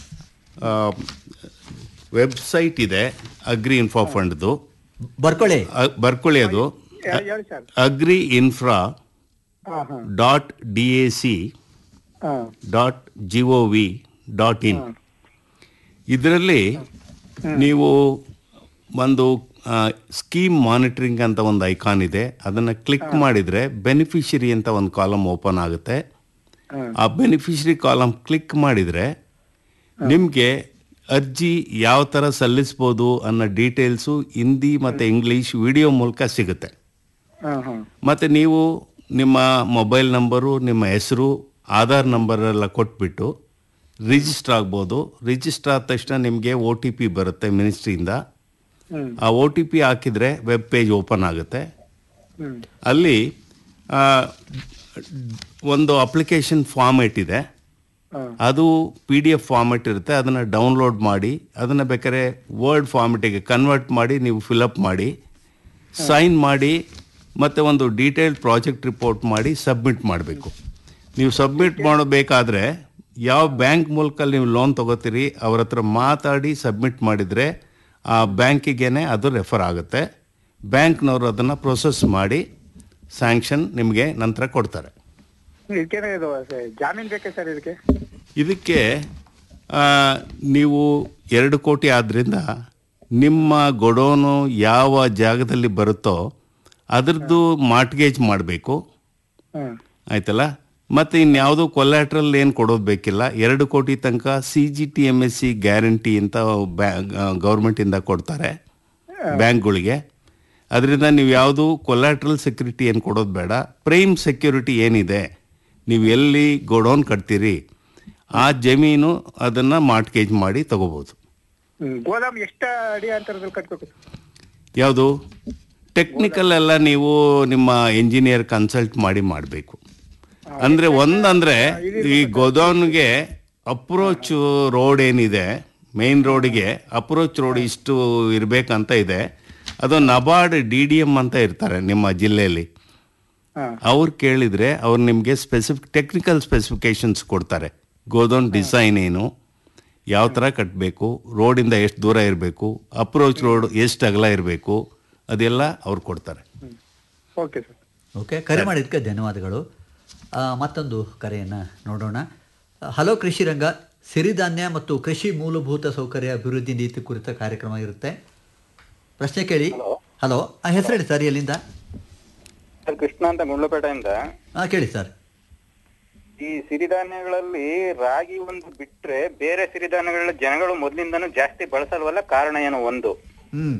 ವೆಬ್ಸೈಟ್ ಇದೆ ಅಗ್ರಿ ಇನ್ಫೋ ಫಂಡ್ದು ಬರ್ಕೊಳ್ಳಿ ಅ- ಬರ್ಕೊಳ್ಳಿ ಅದು ಹೇಳಿ ಹೇಳಿ ಸರ್ ಅಗ್ರಿ ಇನ್ಫ್ರಾ ಹಾ ಹಾ ಡಾಟ್ ಡಿ ಎ ಸಿ ಹಾ dot G O V dot in ಇದರಲ್ಲಿ ನೀವು ಒಂದು ಸ್ಕೀಮ್ ಮಾನಿಟರಿಂಗ್ ಅಂತ ಒಂದು ಐಕಾನ್ ಇದೆ ಅದನ್ನು ಕ್ಲಿಕ್ ಮಾಡಿದರೆ ಬೆನಿಫಿಷರಿ ಅಂತ ಒಂದು ಕಾಲಮ್ ಓಪನ್ ಆಗುತ್ತೆ ಆ ಬೆನಿಫಿಷರಿ ಕಾಲಮ್ ಕ್ಲಿಕ್ ಮಾಡಿದರೆ ನಿಮಗೆ ಅರ್ಜಿ ಯಾವ ಥರ ಸಲ್ಲಿಸ್ಬೋದು ಅನ್ನೋ ಡೀಟೇಲ್ಸು ಹಿಂದಿ ಮತ್ತು ಇಂಗ್ಲೀಷ್ ವಿಡಿಯೋ ಮೂಲಕ ಸಿಗುತ್ತೆ ಹಾ ಹಾ ಮತ್ತು ನೀವು ನಿಮ್ಮ ಮೊಬೈಲ್ ನಂಬರು ನಿಮ್ಮ ಹೆಸರು ಆಧಾರ್ ನಂಬರ್ ಎಲ್ಲ ಕೊಟ್ಬಿಟ್ಟು ರಿಜಿಸ್ಟರ್ ಆಗ್ಬೋದು ರಿಜಿಸ್ಟರ್ ಆದ ತಕ್ಷಣ ನಿಮಗೆ ಒ ಟಿ ಪಿ ಬರುತ್ತೆ ಮಿನಿಸ್ಟ್ರಿಯಿಂದ ಆ ಒ ಟಿ ಪಿ ಹಾಕಿದರೆ ವೆಬ್ ಪೇಜ್ ಓಪನ್ ಆಗುತ್ತೆ ಅಲ್ಲಿ ಆ, ಒಂದು ಅಪ್ಲಿಕೇಶನ್ ಫಾರ್ಮೇಟ್ ಇದೆ ಅದು ಪಿ ಡಿ ಎಫ್ ಫಾರ್ಮೆಟ್ ಇರುತ್ತೆ ಅದನ್ನು ಡೌನ್ಲೋಡ್ ಮಾಡಿ ಅದನ್ನು ಬೇಕಾದ್ರೆ ವರ್ಡ್ ಫಾರ್ಮೆಟಿಗೆ ಕನ್ವರ್ಟ್ ಮಾಡಿ ನೀವು ಫಿಲಪ್ ಮಾಡಿ ಸೈನ್ ಮಾಡಿ ಮತ್ತು ಒಂದು ಡೀಟೇಲ್ಡ್ ಪ್ರಾಜೆಕ್ಟ್ ರಿಪೋರ್ಟ್ ಮಾಡಿ ಸಬ್ಮಿಟ್ ಮಾಡಬೇಕು ನೀವು ಸಬ್ಮಿಟ್ ಮಾಡಬೇಕಾದ್ರೆ ಯಾವ ಬ್ಯಾಂಕ್ ಮೂಲಕ ನೀವು ಲೋನ್ ತಗೋತೀರಿ ಅವ್ರ ಹತ್ರ ಮಾತಾಡಿ ಸಬ್ಮಿಟ್ ಮಾಡಿದರೆ ಆ ಬ್ಯಾಂಕಿಗೇನೆ ಅದು ರೆಫರ್ ಆಗುತ್ತೆ ಬ್ಯಾಂಕ್ನವರು ಅದನ್ನು ಪ್ರೊಸೆಸ್ ಮಾಡಿ ಸ್ಯಾಂಕ್ಷನ್ ನಿಮಗೆ ನಂತರ ಕೊಡ್ತಾರೆ ಇದಕ್ಕೇನೆ ಇದು ಸ- ಜಾಮೀನ್ ಬೇಕೆ ಸರ್ ಇದಕ್ಕೆ ಇದಕ್ಕೆ ಆ, ನೀವು ಎರಡು ಕೋಟಿ ಆದ್ದರಿಂದ ನಿಮ್ಮ ಗೊಡೋನು ಯಾವ ಜಾಗದಲ್ಲಿ ಬರುತ್ತೋ ಅದರದ್ದು ಮಾರ್ಟ್ಗೇಜ್ ಮಾಡಬೇಕು ಹ್ಮ್ ಆಯ್ತಲ್ಲ ಮತ್ತು ಇನ್ಯಾವುದೂ ಕೊಲ್ಯಾಟ್ರಲ್ ಏನು ಕೊಡೋದು ಬೇಕಿಲ್ಲ ಎರಡು ಕೋಟಿ ತನಕ C G T M S C guarantee ಅಂತ ಬ್ಯಾ ಗೌರ್ಮೆಂಟಿಂದ ಕೊಡ್ತಾರೆ ಬ್ಯಾಂಕ್ಗಳಿಗೆ ಅದರಿಂದ ನೀವು ಯಾವುದು ಕೊಲ್ಯಾಟ್ರಲ್ ಸೆಕ್ಯೂರಿಟಿ ಏನು ಕೊಡೋದು ಬೇಡ ಪ್ರೈಮ್ ಸೆಕ್ಯೂರಿಟಿ ಏನಿದೆ ನೀವು ಎಲ್ಲಿ ಗೋಡೌನ್ ಕಟ್ತೀರಿ ಆ ಜಮೀನು ಅದನ್ನು ಮಾರ್ಟ್ಗೇಜ್ ಮಾಡಿ ತಗೋಬೋದು ಹ್ಮ್ ಗೋದಾಮ್ ಎಷ್ಟ ಅಡಿ ಅಂತರದಲ್ಲಿ ಕಟ್ಬೇಕು ಯಾವುದು ಟೆಕ್ನಿಕಲ್ ಎಲ್ಲ ನೀವು ನಿಮ್ಮ ಇಂಜಿನಿಯರ್ ಕನ್ಸಲ್ಟ್ ಮಾಡಿ ಮಾಡಬೇಕು ಅಂದರೆ ಒಂದಂದರೆ ಈ ಗೋಡೌನ್ಗೆ ಅಪ್ರೋಚ್ ರೋಡ್ ಏನಿದೆ ಮೇನ್ ರೋಡಿಗೆ ಅಪ್ರೋಚ್ ರೋಡ್ ಇಷ್ಟು ಇರಬೇಕಂತ ಇದೆ ಅದು ನಬಾರ್ಡ್ ಡಿ ಡಿ ಎಮ್ ಅಂತ ಇರ್ತಾರೆ ನಿಮ್ಮ ಜಿಲ್ಲೆಯಲ್ಲಿ ಹಾ. ಅವ್ರು ಕೇಳಿದರೆ ಅವ್ರು ನಿಮಗೆ ಸ್ಪೆಸಿಫಿಕ್ ಟೆಕ್ನಿಕಲ್ ಸ್ಪೆಸಿಫಿಕೇಶನ್ಸ್ ಕೊಡ್ತಾರೆ ಗೋದೌನ್ ಡಿಸೈನ್ ಏನು ಯಾವ ಥರ ಕಟ್ಟಬೇಕು ರೋಡಿಂದ ಎಷ್ಟು ದೂರ ಇರಬೇಕು ಅಪ್ರೋಚ್ ರೋಡ್ ಎಷ್ಟು ಅಗಲ ಇರಬೇಕು ಅದೆಲ್ಲ ಅವ್ರು ಕೊಡ್ತಾರೆ ಓಕೆ ಸರ್ ಓಕೆ ಕರೆ ಮಾಡಿದ್ದಕ್ಕೆ ಧನ್ಯವಾದಗಳು ಆ, ಮತ್ತೊಂದು ಕರೆಯನ್ನು ನೋಡೋಣ ಹಲೋ ಕೃಷಿ ರಂಗ ಸಿರಿಧಾನ್ಯ ಮತ್ತು ಕೃಷಿ ಮೂಲಭೂತ ಸೌಕರ್ಯ ಅಭಿವೃದ್ಧಿ ನೀತಿ ಕುರಿತ ಕಾರ್ಯಕ್ರಮ ಇರುತ್ತೆ ಪ್ರಶ್ನೆ ಕೇಳಿ ಹಲೋ ಹೆಸರು ಹೇಳಿ ಸರ್ ಎಲ್ಲಿಂದ ಸರ್ ಕೃಷ್ಣ ಅಂತ ಗುಂಡ್ಲಪೇಟೆಯಿಂದ ಹಾಂ ಕೇಳಿ ಸರ್ ಈ ಸಿರಿಧಾನ್ಯಗಳಲ್ಲಿ ರಾಗಿ ಒಂದು ಬಿಟ್ರೆ ಬೇರೆ ಸಿರಿಧಾನ್ಯಗಳ ಜನಗಳು ಮೊದಲಿಂದನೂ ಜಾಸ್ತಿ ಬಳಸಲ್ವಲ್ಲ ಕಾರಣ ಏನು ಒಂದು ಹ್ಞೂ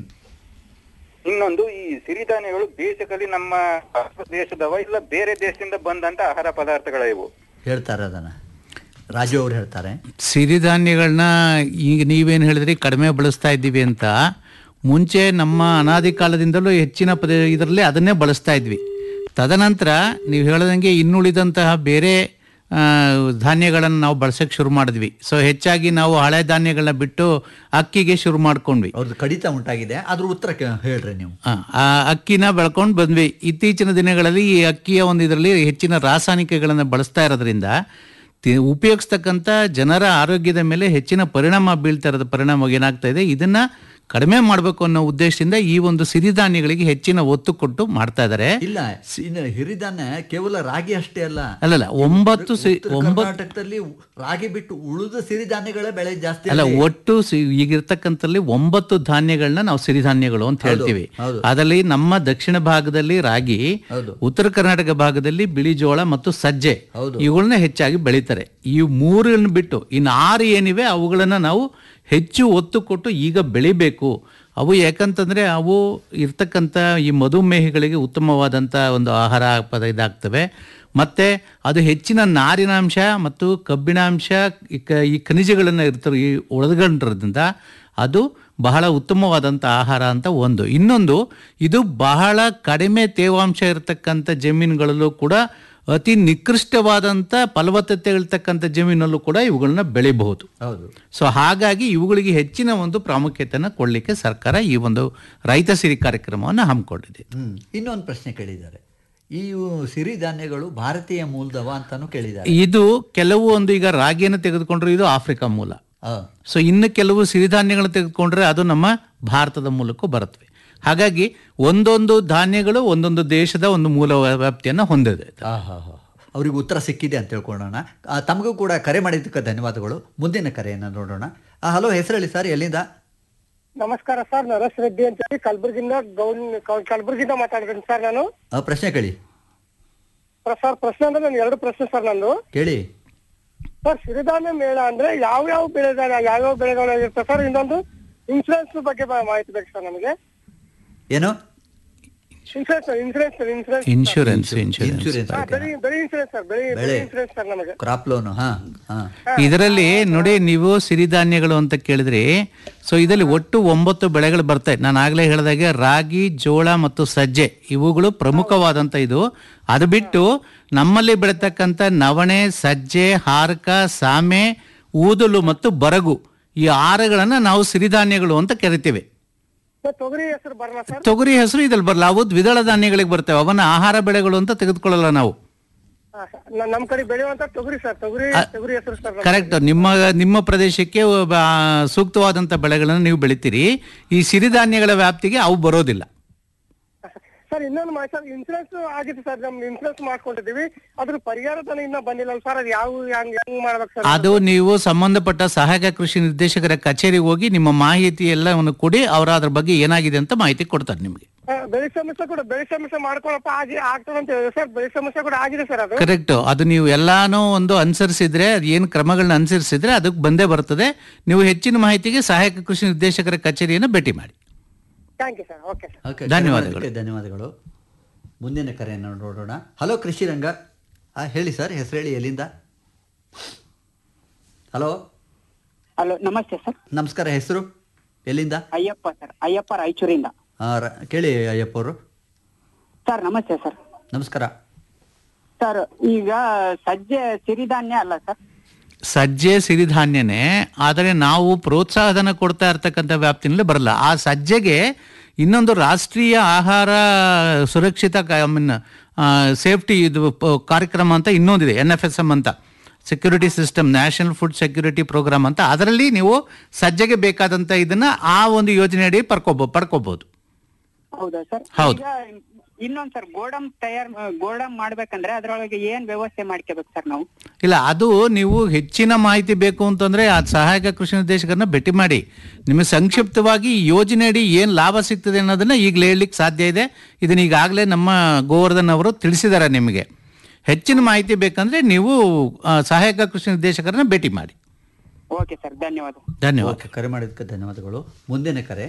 ಇನ್ನೊಂದು ಈ ಸಿರಿಧಾನ್ಯಗಳು ಬೇಸಿಕಲಿ ನಮ್ಮ ಭಾರತ ದೇಶದವ ಇಲ್ಲ ಬೇರೆ ದೇಶದಿಂದ ಬಂದಂತ ಆಹಾರ ಪದಾರ್ಥಗಳ ಇವು ಹೇಳ್ತಾರೆ ಅದನ್ನು ರಾಜು ಅವ್ರು ಹೇಳ್ತಾರೆ ಸಿರಿಧಾನ್ಯಗಳನ್ನ ಈಗ ನೀವೇನು ಹೇಳಿದ್ರಿ ಕಡಿಮೆ ಬಳಸ್ತಾ ಇದ್ದೀವಿ ಅಂತ ಮುಂಚೆ ನಮ್ಮ ಅನಾದಿ ಕಾಲದಿಂದಲೂ ಹೆಚ್ಚಿನ ಪದ ಇದರಲ್ಲಿ ಅದನ್ನೇ ಬಳಸ್ತಾ ಇದ್ವಿ ತದನಂತರ ನೀವು ಹೇಳ್ದಂಗೆ ಇನ್ನುಳಿದಂತಹ ಬೇರೆ ಆ, ಧಾನ್ಯಗಳನ್ನು ನಾವು ಬಳಸೋಕ್ಕೆ ಶುರು ಮಾಡಿದ್ವಿ ಸೊ ಹೆಚ್ಚಾಗಿ ನಾವು ಹಳೆ ಧಾನ್ಯಗಳನ್ನ ಬಿಟ್ಟು ಅಕ್ಕಿಗೆ ಶುರು ಮಾಡ್ಕೊಂಡ್ವಿ ಅವ್ರದ್ದು ಕಡಿತ ಉಂಟಾಗಿದೆ ಅದ್ರ ಉತ್ತರ ಕೇ- ಹೇಳ್ರಿ ನೀವು ಆ, ಆ ಅಕ್ಕಿನ ಬೆಳ್ಕೊಂಡು ಬಂದ್ವಿ ಇತ್ತೀಚಿನ ದಿನಗಳಲ್ಲಿ ಈ ಅಕ್ಕಿಯ ಒಂದು ಇದರಲ್ಲಿ ಹೆಚ್ಚಿನ ರಾಸಾಯನಿಕಗಳನ್ನು ಬಳಸ್ತಾ ಇರೋದ್ರಿಂದ ತಿ- ಉಪಯೋಗಿಸ್ತಕ್ಕಂಥ ಜನರ ಆರೋಗ್ಯದ ಮೇಲೆ ಹೆಚ್ಚಿನ ಪರಿಣಾಮ ಬೀಳ್ತಾ ಇರೋದ ಪರಿಣಾಮ ಏನಾಗ್ತಾ ಇದೆ ಇದನ್ನ ಕಡಿಮೆ ಮಾಡಬೇಕು ಅನ್ನೋ ಉದ್ದೇಶದಿಂದ ಈ ಒಂದು ಸಿರಿಧಾನ್ಯಗಳಿಗೆ ಹೆಚ್ಚಿನ ಒತ್ತು ಕೊಟ್ಟು ಮಾಡ್ತಾ ಇದ್ದಾರೆ ಇಲ್ಲ ಇನ್ನು ಹಿರಿಧಾನ್ಯ ಕೇವಲ ರಾಗಿ ಅಷ್ಟೇ ಅಲ್ಲ ಅಲ್ಲಲ್ಲ ಒಂಬತ್ತು ಸಿ ಉತ್ತರ ಒಂಬತ್ತು ಕರ್ನಾಟಕದಲ್ಲಿ ರಾಗಿ ಬಿಟ್ಟು ಉಳಿದ ಸಿರಿಧಾನ್ಯಗಳೇ ಬೆಳೆ ಜಾಸ್ತಿ ಅಲ್ಲ ಅಲ್ಲಿ. ಒಟ್ಟು ಸಿ- ಈಗಿರ್ತಕ್ಕಂಥಲ್ಲಿ ಒಂಬತ್ತು ಧಾನ್ಯಗಳನ್ನ ನಾವು ಸಿರಿಧಾನ್ಯಗಳು ಅಂತ ಹೇಳ್ತೀವಿ ಹೌದು. ಅದರಲ್ಲಿ ನಮ್ಮ ದಕ್ಷಿಣ ಭಾಗದಲ್ಲಿ ರಾಗಿ ಹೌದು. ಉತ್ತರ ಕರ್ನಾಟಕ ಭಾಗದಲ್ಲಿ ಬಿಳಿ ಜೋಳ ಮತ್ತು ಸಜ್ಜೆ ಹೌದು. ಇವುಗಳನ್ನ ಹೆಚ್ಚಾಗಿ ಬೆಳೀತಾರೆ ಈ ಮೂರನ್ನು ಬಿಟ್ಟು ಇನ್ನು ಆರು ಏನಿವೆ ಅವುಗಳನ್ನ ನಾವು ಹೆಚ್ಚು ಒತ್ತು ಕೊಟ್ಟು ಈಗ ಬೆಳಿಬೇಕು ಅವು ಯಾಕಂತಂದ್ರೆ ಅವು ಇರ್ತಕ್ಕಂಥ ಈ ಮಧುಮೇಹಿಗಳಿಗೆ ಉತ್ತಮವಾದಂಥ ಒಂದು ಆಹಾರ ಪದ ಇದಾಗ್ತವೆ ಮತ್ತೆ ಅದು ಹೆಚ್ಚಿನ ನಾರಿನಾಂಶ ಮತ್ತು ಕಬ್ಬಿಣಾಂಶ ಈ ಕ- ಈ ಖನಿಜಗಳನ್ನು ಇರ್ತಾರೆ ಈ ಒಳಗೊಂಡಿರೋದ್ರಿಂದ ಅದು ಬಹಳ ಉತ್ತಮವಾದಂಥ ಆಹಾರ ಅಂತ ಒಂದು ಇನ್ನೊಂದು ಇದು ಬಹಳ ಕಡಿಮೆ ತೇವಾಂಶ ಇರತಕ್ಕಂಥ ಜಮೀನುಗಳಲ್ಲೂ ಕೂಡ ಅತಿ ನಿಕೃಷ್ಟವಾದಂಥ ಫಲವತ್ತತೆ ಇರ್ತಕ್ಕಂಥ ಜಮೀನಲ್ಲೂ ಕೂಡ ಇವುಗಳನ್ನ ಬೆಳಿಬಹುದು ಹೌದು ಸೊ ಹಾಗಾಗಿ ಇವುಗಳಿಗೆ ಹೆಚ್ಚಿನ ಒಂದು ಪ್ರಾಮುಖ್ಯತೆಯನ್ನು ಕೊಡಲಿಕ್ಕೆ ಸರ್ಕಾರ ಈ ಒಂದು ರೈತ ಸಿರಿ ಕಾರ್ಯಕ್ರಮವನ್ನು ಹಮ್ಮಿಕೊಂಡಿದೆ ಹ್ಮ್ ಇನ್ನೊಂದು ಪ್ರಶ್ನೆ ಕೇಳಿದ್ದಾರೆ ಈ ಸಿರಿಧಾನ್ಯಗಳು ಭಾರತೀಯ ಮೂಲದವ ಅಂತಾನು ಕೇಳಿದ್ದಾರೆ ಇದು ಕೆಲವು ಒಂದು ಈಗ ರಾಗಿಯನ್ನು ತೆಗೆದುಕೊಂಡ್ರೆ ಇದು ಆಫ್ರಿಕಾ ಮೂಲ ಆ, ಸೊ ಇನ್ನು ಕೆಲವು ಸಿರಿಧಾನ್ಯಗಳು ತೆಗೆದುಕೊಂಡ್ರೆ ಅದು ನಮ್ಮ ಭಾರತದ ಮೂಲಕ್ಕೂ ಬರುತ್ತವೆ ಹಾಗಾಗಿ ಒಂದೊಂದು ಧಾನ್ಯಗಳು ಒಂದೊಂದು ದೇಶದ ಒಂದು ಮೂಲ ವ್ಯಾಪ್ತಿಯನ್ನು ಹೊಂದಿದೆ ಆ, ಹಾ, ಹಾ. ಅವ್ರಿಗೆ ಉತ್ತರ ಸಿಕ್ಕಿದೆ ಅಂತ ತಿಳ್ಕೊಳ್ಳೋಣ ಆ, ತಮಗೂ ಕೂಡ ಕರೆ ಮಾಡಿದ್ದಕ್ಕೆ ಧನ್ಯವಾದಗಳು ಮುಂದಿನ ಕರೆಯನ್ನು ನೋಡೋಣ ಆ, ಹಲೋ ಹೆಸರು ಹೇಳಿ ಸರ್ ಎಲ್ಲಿಂದ ನಮಸ್ಕಾರ ಸರ್ ನರೇಶ್ ರೆಡ್ಡಿ ಅಂತ ಹೇಳಿ ಕಲಬುರಗಿಯಿಂದ ಗೌನ್ ಕಲ್- ಕಲಬುರಗಿಯಿಂದ ಮಾತಾಡ್ತೀನಿ ಸರ್ ನಾನು ಆ, ಪ್ರಶ್ನೆ ಕೇಳಿ ಸರ್ ಪ್ರಶ್ನೆ ಅಂದ್ರೆ ನಾನು ಎರಡು ಪ್ರಶ್ನೆ ಸರ್ ನಂದು ಕೇಳಿ ಸರ್ ಸಿರಿಧಾನ್ಯ ಮೇಳ ಅಂದ್ರೆ ಯಾವ ಯಾವ ಬೆಳೆದಾಗ ಯಾವ್ಯಾವ ಬೆಳೆಗಳು ಇರುತ್ತೆ ಸರ್ ಇನ್ನೊಂದು ಇನ್ಸೂರೆನ್ಸ್ ಬಗ್ಗೆ ಬ- ಮಾಹಿತಿ ಬೇಕು ಸರ್ ನಮಗೆ ಏನು insurance insurance insurance insurance insurance insurance ಬೆಳಿ ಬೆಳಿ ಇನ್ಸೂರೆನ್ಸ್ ಸರ್ ಬೆಳಿ ಬೆಳಿ ಬೆಳೆ. ಇನ್ಸೂರೆನ್ಸ್ ಸರ್ ನಮಗೆ ಕ್ರಾಪ್ ಲೋನು ಹಾ ಹಾ ಇದರಲ್ಲಿ ನೋಡಿ ನೀವು ಸಿರಿಧಾನ್ಯಗಳು ಅಂತ ಕೇಳಿದ್ರಿ ಸೊ ಇದರಲ್ಲಿ ಒಟ್ಟು ಒಂಬತ್ತು ಬೆಳೆಗಳು ಬರ್ತಾయి ನಾನು ಆಗಲೇ ಹೇಳಿದಾಗೆ ರಾಗಿ ಜೋಳ ಮತ್ತು ಸಜ್ಜೆ ಇವುಗಳು ಪ್ರಮುಖವಾದಂಥ ಇದು ಅದು ಬಿಟ್ಟು ನಮ್ಮಲ್ಲಿ ಬೆಳೀತಕ್ಕಂಥ ನವಣೆ ಸಜ್ಜೆ ಹಾರಕ ಸಾಮೆ ಊದಲು ಮತ್ತು ಬರಗು ಈ ಆರುಗಳನ್ನು ನಾವು ಸಿರಿಧಾನ್ಯಗಳು ಅಂತ ಕರಿತೀವಿ ಸರ್ ತೊಗರಿ ಹೆಸರು ಬರಲ್ಲ ಸರ್ ತೊಗರಿ ಹೆಸರು ಇದ್ರಲ್ಲಿ ಬರಲ್ಲ ಅವು ದ್ವಿದಳ ಧಾನ್ಯಗಳಿಗೆ ಬರ್ತವೆ ಅವನ್ನ ಆಹಾರ ಬೆಳೆಗಳು ಅಂತ ತೆಗೆದುಕೊಳ್ಳಲ್ಲ ನಾವು ಹಾ, ಸರ್. ನ- ನಮ್ ಕಡೆ ಬೆಳೆಯುವಂತ ತೊಗರಿ ಸರ್ ತೊಗರಿ ತೊಗರಿ ಹೆಸರು ಸರ್ ನಮ್ ಕರೆಕ್ಟ್ ನಿಮ್ಮ ನಿಮ್ಮ ಪ್ರದೇಶಕ್ಕೆ ಒಬ್ಬ ಸೂಕ್ತವಾದಂಥ ಬೆಳೆಗಳನ್ನು ನೀವು ಬೆಳಿತೀರಿ ಈ ಸಿರಿಧಾನ್ಯಗಳ ವ್ಯಾಪ್ತಿಗೆ ಅವು ಬರೋದಿಲ್ಲ ಸರ್ ಇನ್ನೊಂದು ಮಾಹಿತಿ ಸರ್ ಇನ್ಸೂರೆನ್ಸ್ ಆಗಿದೆ ಸರ್ ನಮ್ದು ಇನ್ಸೂರೆನ್ಸ್ ಮಾಡ್ಕೊಂಡಿದೀವಿ ಅದ್ರ ಪರಿಹಾರ ಧನ ಇನ್ನ ಬಂದಿಲ್ಲ ಸರ್ ಅದು ಯಾವ ಹೆಂಗ್ ಹೆಂಗ್ ಮಾಡ್ಬೇಕು ಸರ್ ಅದು ನೀವು ಸಂಬಂಧಪಟ್ಟ ಸಹಾಯಕ ಕೃಷಿ ನಿರ್ದೇಶಕರ ಕಚೇರಿಗೆ ಹೋಗಿ ನಿಮ್ಮ ಮಾಹಿತಿ ಎಲ್ಲವನ್ನು ಕೊಡಿ ಅವರು ಅದ್ರ ಬಗ್ಗೆ ಏನಾಗಿದೆ ಅಂತ ಮಾಹಿತಿ ಕೊಡ್ತಾರೆ ನಿಮಗೆ ಆ, ಬೆಳೆ ಸಮಸ್ಯೆ ಕೂಡ ಬೆಳೆ ಸಮಸ್ಯೆ ಮಾಡ್ಕೊಳಪ್ಪ ಆಗಿ ಆಗ್ತದೆ ಅಂತ ಹೇಳಿ ಸರ್ ಬೆಳೆ ಸಮಸ್ಯೆ ಕೂಡ ಆಗಿದೆ ಸರ್ ಅದು ಕರೆಕ್ಟ್ ಅದು ನೀವು ಎಲ್ಲಾನು ಒಂದು ಅನುಸರಿಸಿದ್ರೆ ಅದು ಏನು ಕ್ರಮಗಳನ್ನ ಅನುಸರಿಸಿದ್ರೆ ಅದಕ್ಕೆ ಬಂದೇ ಬರ್ತದೆ ನೀವು ಹೆಚ್ಚಿನ ಮಾಹಿತಿಗೆ ಸಹಾಯಕ ಕೃಷಿ ನಿರ್ದೇಶಕರ ಕಚೇರಿಯನ್ನು ಭೇಟಿ ಮಾಡಿ thank you sir okay sir okay ಧನ್ಯವಾದಗಳು. ಕರೆ ಮಾಡಿದ್ದಕ್ಕೆ ಧನ್ಯವಾದಗಳು ಮುಂದಿನ ಕರೆಯನ್ನು ನೋಡೋಣ ಹಲೋ ಕೃಷಿ ರಂಗ ಆ, ಹೇಳಿ ಸರ್ ಹೆಸರು ಹೇಳಿ ಎಲ್ಲಿಂದ ಹಲೋ ಹಲೋ ನಮಸ್ತೆ ಸರ್ ನಮಸ್ಕಾರ ಹೆಸರು ಎಲ್ಲಿಂದ ಅಯ್ಯಪ್ಪ ಸರ್ ಅಯ್ಯಪ್ಪ ರಾಯಚೂರಿಂದ ಆ, ರ- ಕೇಳಿ ಅಯ್ಯಪ್ಪ ಅವರು ಸರ್ ನಮಸ್ತೆ ಸರ್ ನಮಸ್ಕಾರ ಸರ್ ಈಗ ಸಜ್ಜೆ ಸಿರಿಧಾನ್ಯ ಅಲ್ಲ ಸರ್ ಸಜ್ಜೆ ಸಿರಿಧಾನ್ಯನೇ ಆದರೆ ನಾವು ಪ್ರೋತ್ಸಾಹಧನ ಕೊಡ್ತಾ ಇರ್ತಕ್ಕಂಥ ವ್ಯಾಪ್ತಿನಲ್ಲಿ ಬರಲ್ಲ ಆ ಸಜ್ಜೆಗೆ ಇನ್ನೊಂದು ರಾಷ್ಟ್ರೀಯ ಆಹಾರ ಸುರಕ್ಷಿತ ಸೇಫ್ಟಿ ಇದು ಪ- ಕಾರ್ಯಕ್ರಮ ಅಂತ ಇನ್ನೊಂದಿದೆ ಎನ್ ಎಫ್ ಎಸ್ ಎಮ್ ಅಂತ security system national food security programme ಅಂತ ಅದರಲ್ಲಿ ನೀವು ಸಜ್ಜೆಗೆ ಬೇಕಾದಂಥ ಇದನ್ನ ಆ ಒಂದು ಯೋಜನೆಯಡಿ ಪಡ್ಕೋಬಹುದು ಪಡ್ಕೋಬಹುದು ಹೌದಾ ಸರ್ ಹೌದು. ಈಗ ಇನ್ನೊಂದ್ ಸರ್ ಗೋಡಮ್ ತಯಾರ್ ಗೋಡಮ್ ಮಾಡ್ಬೇಕಂದ್ರೆ ಅದ್ರೊಳಗೆ ಏನ್ ವ್ಯವಸ್ಥೆ ಮಾಡ್ಕೋಬೇಕು ಸರ್ ನಾವು ಇಲ್ಲ ಅದು ನೀವು ಹೆಚ್ಚಿನ ಮಾಹಿತಿ ಬೇಕು ಅಂತಂದ್ರೆ ಆ ಸಹಾಯಕ ಕೃಷಿ ನಿರ್ದೇಶಕರನ್ನ ಭೇಟಿ ಮಾಡಿ ನಿಮಗೆ ಸಂಕ್ಷಿಪ್ತವಾಗಿ ಈ ಯೋಜನೆಯಡಿ ಏನು ಲಾಭ ಸಿಗ್ತದೆ ಅನ್ನೋದನ್ನ ಈಗಲೇ ಹೇಳಲಿಕ್ಕೆ ಸಾಧ್ಯ ಇದೆ ಇದನ್ನ ಈಗಾಗಲೇ ನಮ್ಮ ಗೋವರ್ಧನ್ ಅವರು ತಿಳಿಸಿದ್ದಾರೆ ನಿಮಗೆ ಹೆಚ್ಚಿನ ಮಾಹಿತಿ ಬೇಕಂದ್ರೆ ನೀವು ಆ, ಸಹಾಯಕ ಕೃಷಿ ನಿರ್ದೇಶಕರನ್ನ ಭೇಟಿ ಮಾಡಿ ಓಕೆ ಸರ್ ಧನ್ಯವಾದ ಧನ್ಯವಾದ ಓಕೆ ಕರೆ ಮಾಡಿದ್ದಕ್ಕೆ ಧನ್ಯವಾದಗಳು ಮುಂದಿನ ಕರೆ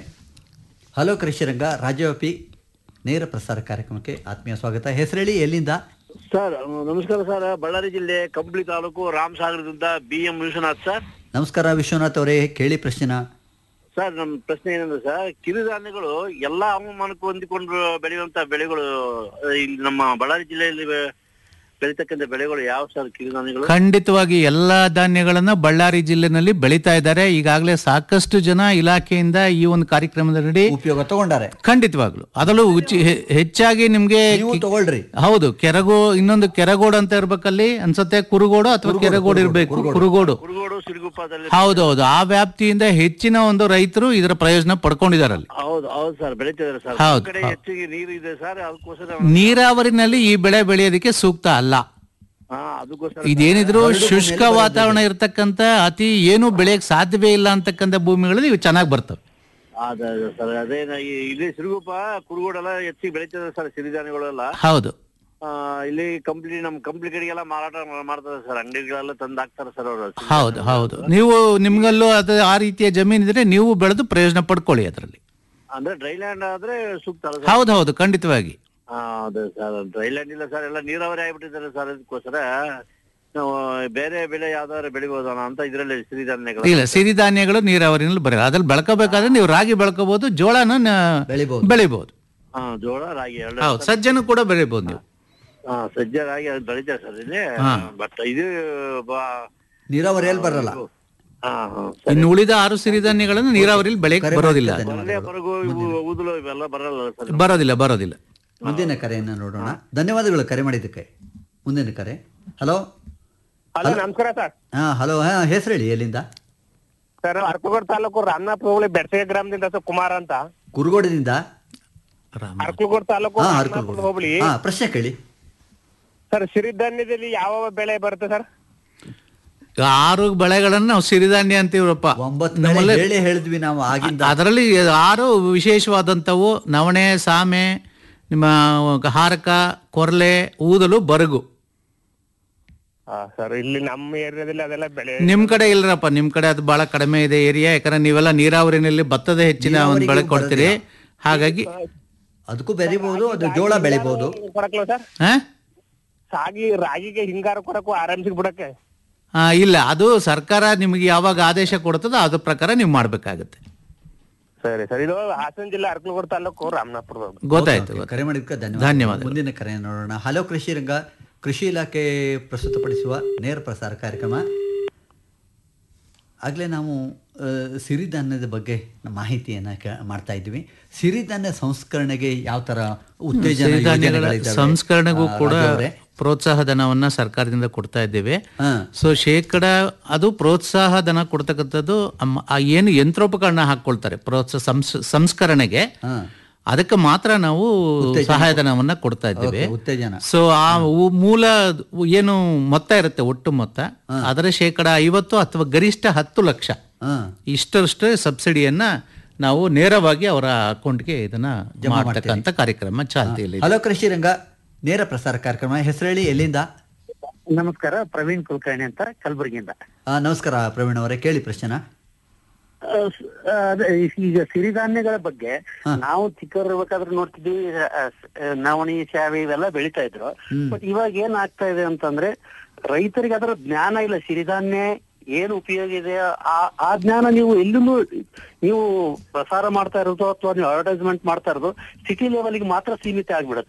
ಹಲೋ ಕೃಷಿರಂಗ ರಾಜ್ಯವ್ಯಾಪಿ ನೇರ ಪ್ರಸಾರ ಕಾರ್ಯಕ್ರಮಕ್ಕೆ ಆತ್ಮೀಯ ಸ್ವಾಗತ ಹೆಸರೇಳಿ ಎಲ್ಲಿಂದ ಸರ್ ನಮಸ್ಕಾರ ಸರ್ ಬಳ್ಳಾರಿ ಜಿಲ್ಲೆ ಕಂಪ್ಲಿ ತಾಲೂಕು ರಾಮಸಾಗರದಿಂದ ಬಿ ಎಂ ವಿಶ್ವನಾಥ್ ಸರ್ ನಮಸ್ಕಾರ ವಿಶ್ವನಾಥ್ ಅವರೇ ಕೇಳಿ ಪ್ರಶ್ನೆನ ಸರ್ ನಮ್ಮ ಪ್ರಶ್ನೆ ಏನಂದ್ರೆ ಸರ್ ಕಿರುಧಾನ್ಯಗಳು ಎಲ್ಲಾ ಹವಾಮಾನಕ್ಕೂ ಹೊಂದಿಕೊಂಡು ಬೆಳೆಯುವಂತ ಬೆಳೆಗಳು ಆ, ಇಲ್ಲಿ ನಮ್ಮ ಬಳ್ಳಾರಿ ಜಿಲ್ಲೆಯಲ್ಲಿ ಬೆ- ಬೆಳೀತಕ್ಕಂಥ ಬೆಳೆಗಳು ಯಾವ ಸರ್ ಕಿರುಧಾನ್ಯಗಳು ಖಂಡಿತವಾಗಿ ಎಲ್ಲಾ ಧಾನ್ಯಗಳನ್ನ ಬಳ್ಳಾರಿ ಜಿಲ್ಲೆನಲ್ಲಿ ಬೆಳೀತಾ ಇದ್ದಾರೆ ಈಗಾಗಲೇ ಸಾಕಷ್ಟು ಜನ ಇಲಾಖೆಯಿಂದ ಈ ಒಂದು ಕಾರ್ಯಕ್ರಮದಲ್ಲಿ ಉಪಯೋಗ ತಗೊಂಡಾರೆ ಖಂಡಿತವಾಗ್ಲು ಅದರಲ್ಲೂ ಉಚಿ- ಹೆ- ಹೆಚ್ಚಾಗಿ ನಿಮ್ಗೆ ನೀವು ತಗೊಳ್ರಿ ಹೌದು ಕೆರಗೋ ಇನ್ನೊಂದು ಕೆರಗೋಡು ಅಂತ ಇರ್ಬೇಕಲ್ಲಿ ಅನ್ಸತ್ತೆ ಕುರುಗೋಡು ಅಥವಾ ಕೆರಗೋಡು ಇರ್ಬೇಕು ಕುರುಗೋಡು ಕುರುಗೋಡು ಸಿರುಗುಪ್ಪದಲ್ಲಿ ಹೌದೌದು ಆ ವ್ಯಾಪ್ತಿಯಿಂದ ಹೆಚ್ಚಿನ ಒಂದು ರೈತರು ಇದರ ಪ್ರಯೋಜನ ಪಡ್ಕೊಂಡಿದ್ದಾರೆ ಅಲ್ಲಿ ಹೌದು ಹೌದು ಸರ್ ಬೆಳೀತಿದ್ದಾರೆ ಸರ್ ಹೌದು, ನಮ್ ಕಡೆ ಹೌದು. ಹೆಚ್ಚಿಗೆ ನೀರು ಇದೆ ಸರ್ ಅದಕ್ಕೋಸ್ಕರ ನೀರಾವರಿನಲ್ಲಿ ಈ ಬೆಳೆ ಬೆಳೆಯೋದಕ್ಕೆ ಸೂಕ್ತ ಅಲ್ಲ ಹಾ ಅದಕ್ಕೋಸ್ಕರ ಇದೇನಿದ್ರು ಶುಷ್ಕ ವಾತಾವರಣ ಇರ್ತಕ್ಕಂತ ಅತಿ ಏನು ಬೆಳೆಯಕ್ ಸಾಧ್ಯವೇ ಇಲ್ಲ ಅಂತಕ್ಕಂಥ ಭೂಮಿಗಳಲ್ಲಿ ಇವು ಚೆನ್ನಾಗಿ ಬರ್ತವೆ ಅದೇ ಅದೇ ಸರ್ ಅದೇ ನಾ ಈ- ಇಲ್ಲಿ ಸಿರುಗುಪ್ಪ ಕುರುಗೋಡೆಲ್ಲ ಹೆಚ್ಚಿಗೆ ಬೆಳೀತದೆ ಸರ್ ಸಿರಿಧಾನ್ಯಗಳೆಲ್ಲ ಹೌದು ಆ, ಇಲ್ಲಿ ಕಂಪ್ನಿ ನಮ್ ಕಂಪ್ನಿ ಕಡೆಗೆಲ್ಲ ಮಾರಾಟ ಮಾ- ಮಾಡ್ತಾರೆ ಸರ್ ಅಂಗಡಿಗಳೆಲ್ಲ ತಂದು ಹಾಕ್ತಾರೆ ಸರ್ ಅವರು ಹೌದು ಹೌದು ನೀವು ನಿಮ್ಗಲ್ಲೂ ಅದು ಆ ರೀತಿಯ ಜಮೀನಿದ್ರೆ ನೀವು ಬೆಳೆದು ಪ್ರಯೋಜನ ಪಡ್ಕೊಳ್ಳಿ ಅದರಲ್ಲಿ ಅಂದ್ರೆ ಡ್ರೈ ಲ್ಯಾಂಡ್ ಆದ್ರೆ ಸೂಕ್ತ ಅಲ್ಲ ಸರ್ ಹೌದು ಹೌದು ಖಂಡಿತವಾಗಿ ಹಾ ಅದೇ ಸರ್ ಡ್ರೈ ಲ್ಯಾಂಡ್ ಇಲ್ಲ ಸರ್ ಎಲ್ಲ ನೀರಾವರಿ ಆಗ್ಬಿಟ್ಟಿದ್ದಾರೆ ಸರ್ ಅದಕ್ಕೋಸ್ಕರ ನಾವು ಬೇರೆ ಬೆಳೆ ಯಾವ್ದಾದ್ರು ಬೆಳಿಬೋದ ಅಂತ ಇದ್ರಲ್ಲಿ ಸಿರಿಧಾನ್ಯಗಳು ಇಲ್ಲ ಸಿರಿಧಾನ್ಯಗಳು ನೀರಾವರಿನಲ್ಲಿ ಬರಲ್ಲ ಅದ್ರಲ್ಲಿ ಬೆಳ್ಕೋಬೇಕಾದ್ರೆ ನೀವು ರಾಗಿ ಬೆಳ್ಕೋಬಹುದು ಜೋಳನ ನ- ಬೆಳಿಬಹುದು ಬೆಳಿಬಹುದು ಹಾ ಜೋಳ ರಾಗಿ ಎರಡು ಹೌದು ಸಜ್ಜನು ಕೂಡ ಬೆಳಿಬಹುದು ನೀವು ಹಾ ಸಜ್ಜೆ ರಾಗಿ ಅದು ಬೆಳಿತಾರೆ ಸರ್ ಇಲ್ಲಿ ಹಾ. ಬಟ್ ಇದು ಬಾ ನೀರಾವರಿಯಲ್ಲಿ ಬರಲ್ಲ ಹಾ ಹಾ ಇನ್ನು ಉಳಿದ ಆರು ಸಿರಿಧಾನ್ಯಗಳನ್ನು ನೀರಾವರಿಯಲ್ಲಿ ಬೆಳೆಯಕ್ಕೆ ಕರೆ ಬರೋದಿಲ್ಲ ಮಾಡಿದ್ದಕ್ಕೆ ಒಳ್ಳೆ ಬರಗು ಇವು ಊದಲು ಇವೆಲ್ಲ ಬರಲ್ಲ ಸರ್ ಬರೋದಿಲ್ಲ ಬರೋದಿಲ್ಲ ಮುಂದಿನ ಕರೆಯನ್ನು ನೋಡೋಣ ಧನ್ಯವಾದಗಳು ಕರೆ ಮಾಡಿದ್ದಕ್ಕೆ ಮುಂದಿನ ಕರೆ ಹಲೋ ಹಲೋ ನಮಸ್ಕಾರ ಸರ್ ಹಾ ಹಲೋ ಹಾ ಹೆಸರು ಹೇಳಿ ಎಲ್ಲಿಂದ ಸರ್ ಅರ್ಕಲಗೂಡ್ ತಾಲೂಕು ರಾಮನಾಥ್ ಹೋಬಳಿ ಬೆಡ್ಸೆ ಗ್ರಾಮದಿಂದ ಸರ್ ಕುಮಾರ್ ಅಂತ ಕುರುಗೋಡದಿಂದ ಅರ್ಕಲಗೂಡ್ ತಾಲೂಕು ಹಾ ರಾಮನಾಥ್ ಹರ್ಕೊಂಡು ಹೋಬಳಿ ಹಾ ಪ್ರಶ್ನೆ ಕೇಳಿ ಸರ್ ಸಿರಿಧಾನ್ಯದಲ್ಲಿ ಯಾವ ಬೆಳೆ ಬರುತ್ತೆ ಸರ್ ಆರು ಬೆಳೆಗಳನ್ನು ನಾವು ಸಿರಿಧಾನ್ಯ ಅಂತೀವ್ರಪ್ಪ ಒಂಬತ್ತು ನಮ್ಮಲ್ಲಿ ಬೆಳೆ ಹೇಳಿ ಹೇಳಿದ್ವಿ ನಾವು ಆಗಿಂದ ಅದರಲ್ಲಿ ಆರು ವಿಶೇಷವಾದಂಥವು ನವಣೆ ಸಾಮೆ ನಿಮ್ಮ ಹಾರಕ ಕೊರ್ಲೆ ಊದಲು ಬರಗು ಹಾ ಸರ್ ಇಲ್ಲಿ ನಮ್ಮ ಏರಿಯಾದಲ್ಲಿ ಅದೆಲ್ಲ ಬೆಳೆ ನಿಮ್ ಕಡೆ ಇಲ್ರಪ್ಪ ನಿಮ್ ಕಡೆ ಅದು ಬಹಳ ಕಡಿಮೆ ಇದೆ ಏರಿಯಾ ಯಾಕಂದ್ರೆ ನೀವೆಲ್ಲ ನೀರಾವರಿನಲ್ಲಿ ಭತ್ತದ ಹೆಚ್ಚಿನ ಒಂದು ಬೆಳೆ ನೀರಾವರಿಗೂ ಕೊಡ್ತೀರಿ ಹಾಗಾಗಿ ಅದಕ್ಕೂ ಬೆರಿಬಹುದು ಅದು ಜೋಳ ಬೆಳಿಬಹುದು ಕೊಡಕ್ಲ ಸರ್ ಹಾ? ಸಾಗಿ ರಾಗಿಗೆ ಹಿಂಗಾರ ಕೊಡಕ್ಕೂ ಆರಾಮ್ಸಿಗೆ ಬಿಡಕ್ಕೆ ಆ, ಇಲ್ಲ ಅದು ಸರ್ಕಾರ ನಿಮಗೆ ಯಾವಾಗ ಆದೇಶ ಕೊಡ್ತದೋ ಅದ್ರ ಪ್ರಕಾರ ನೀವು ಮಾಡ್ಬೇಕಾಗತ್ತೆ ಸರಿ ಸರ್ ಇದು ಹಾಸನ ಜಿಲ್ಲೆ ಅರ್ಕಲಗೂಡ್ ತಾಲೂಕು ರಾಮನಾಥ್ಪುರ ಗೊತ್ತಾಯ್ತು ಓಕೆ, ಗೊತ್ತಾಯ್ತು. ಕರೆ ಮಾಡಿದ್ದಕ್ಕೆ ಧನ್ಯವಾದ ಧನ್ಯವಾದಗಳು. ಮುಂದಿನ ಕರೆ ನೋಡೋಣ ಹಲೋ ಕೃಷಿ ರಂಗ ಕೃಷಿ ಇಲಾಖೆ ಪ್ರಸ್ತುತಪಡಿಸುವ ನೇರ ಪ್ರಸಾರ ಕಾರ್ಯಕ್ರಮ ಆಗಲೇ ನಾವು ಆ, ಸಿರಿಧಾನ್ಯದ ಬಗ್ಗೆ ಮಾಹಿತಿಯನ್ನು ಕ- ಮಾಡ್ತಾ ಇದ್ವಿ ಸಿರಿಧಾನ್ಯ ಸಂಸ್ಕರಣೆಗೆ ಯಾವ ತರ ಉತ್ತೇಜನ ಸಿರಿಧಾನ್ಯಗಳ ಯೋಜನೆಗಳಿದ್ದಾವೆ? ಸಂಸ್ಕರಣೆಗೂ ಆ, ಕೂಡ ರಾಜು ಅವರೇ? ಪ್ರೋತ್ಸಾಹ ಧನವನ್ನ ಸರ್ಕಾರದಿಂದ ಕೊಡ್ತಾ ಇದ್ದೇವೆ ಹಾ. ಸೊ ಶೇಕಡ ಅದು ಪ್ರೋತ್ಸಾಹ ಧನ ಕೊಡ್ತಕ್ಕಂಥದ್ದು ಅಮ್ಮ- ಆ ಏನು ಯಂತ್ರೋಪಕರಣ ಹಾಕೊಳ್ತಾರೆ ಪ್ರೋತ್ಸಾಹ ಸಂಸ್- ಸಂಸ್ಕರಣೆಗೆ ಹಾ. ಅದಕ್ಕೆ ಮಾತ್ರ ನಾವು ಸಹಾಯಧನವನ್ನ ಕೊಡ್ತಾ ಇದ್ದೇವೆ ಓಕೆ, ಉತ್ತೇಜನ ಸೊ ಆ ಉ- ಮೂಲ ಏನು ಮೊತ್ತ ಇರುತ್ತೆ ಒಟ್ಟು ಮೊತ್ತ ಅದರ ಶೇಕಡ ಐವತ್ತು ಅಥವಾ ಗರಿಷ್ಠ ಹತ್ತು ಲಕ್ಷ ಹಾ. ಇಷ್ಟರಷ್ಟೇ ಸಬ್ಸಿಡಿಯನ್ನ ನಾವು ನೇರವಾಗಿ ಅವರ ಅಕೌಂಟ್ಗೆ ಇದನ್ನ ಮಾಡ್ತಕ್ಕಂಥ ಕಾರ್ಯಕ್ರಮ ಚಾಲ್ತಿಯಲ್ಲಿ ಇದೆ. ಹಲೋ ಕೃಷಿ ರಂಗ ನೇರ ಪ್ರಸಾರ ಕಾರ್ಯಕ್ರಮ ಹೆಸರೇಳಿ ಎಲ್ಲಿಂದ ನಮಸ್ಕಾರ ಪ್ರವೀಣ್ ಕುಲಕರ್ಣಿ ಅಂತ ಕಲಬುರಗಿಯಿಂದ ಆ, ನಮಸ್ಕಾರ ಪ್ರವೀಣ್ ಅವರೇ ಕೇಳಿ ಪ್ರಶ್ನೆನ ಆ, ಸ- ಆ, ಅದೇ ಈಗ ಸಿರಿಧಾನ್ಯಗಳ ಬಗ್ಗೆ ನಾವು ಚಿಕ್ಕವರಿರ್ಬೇಕಾದ್ರೆ ನೋಡ್ತಿದ್ವಿ ಆ, ಸ- ಆ, ನವಣಿ ಶಾವಿ ಇವೆಲ್ಲ ಬೆಳಿತಾ ಇದ್ರು ಬಟ್ ಇವಾಗ ಏನ್ ಆಗ್ತಾ ಇದೆ ಅಂತಂದ್ರೆ ರೈತರಿಗೆ ಅದರ ಜ್ಞಾನ ಇಲ್ಲ ಸಿರಿಧಾನ್ಯ ಏನು ಉಪಯೋಗ ಇದೆ ಆ ಆ ಜ್ಞಾನ ನೀವು ಎಲ್ಲೂ ನೀವು ಪ್ರಸಾರ ಮಾಡ್ತಾ ಇರೋದು ಅಥವಾ ನೀವು ಅಡ್ವರ್ಟೈಸ್ಮೆಂಟ್ ಮಾಡ್ತಾ ಇರೋದು ಸಿಟಿ ಲೆವೆಲ್ಗೆ ಮಾತ್ರ ಸೀಮಿತ ಆಗ್ಬಿಡುತ್ತೆ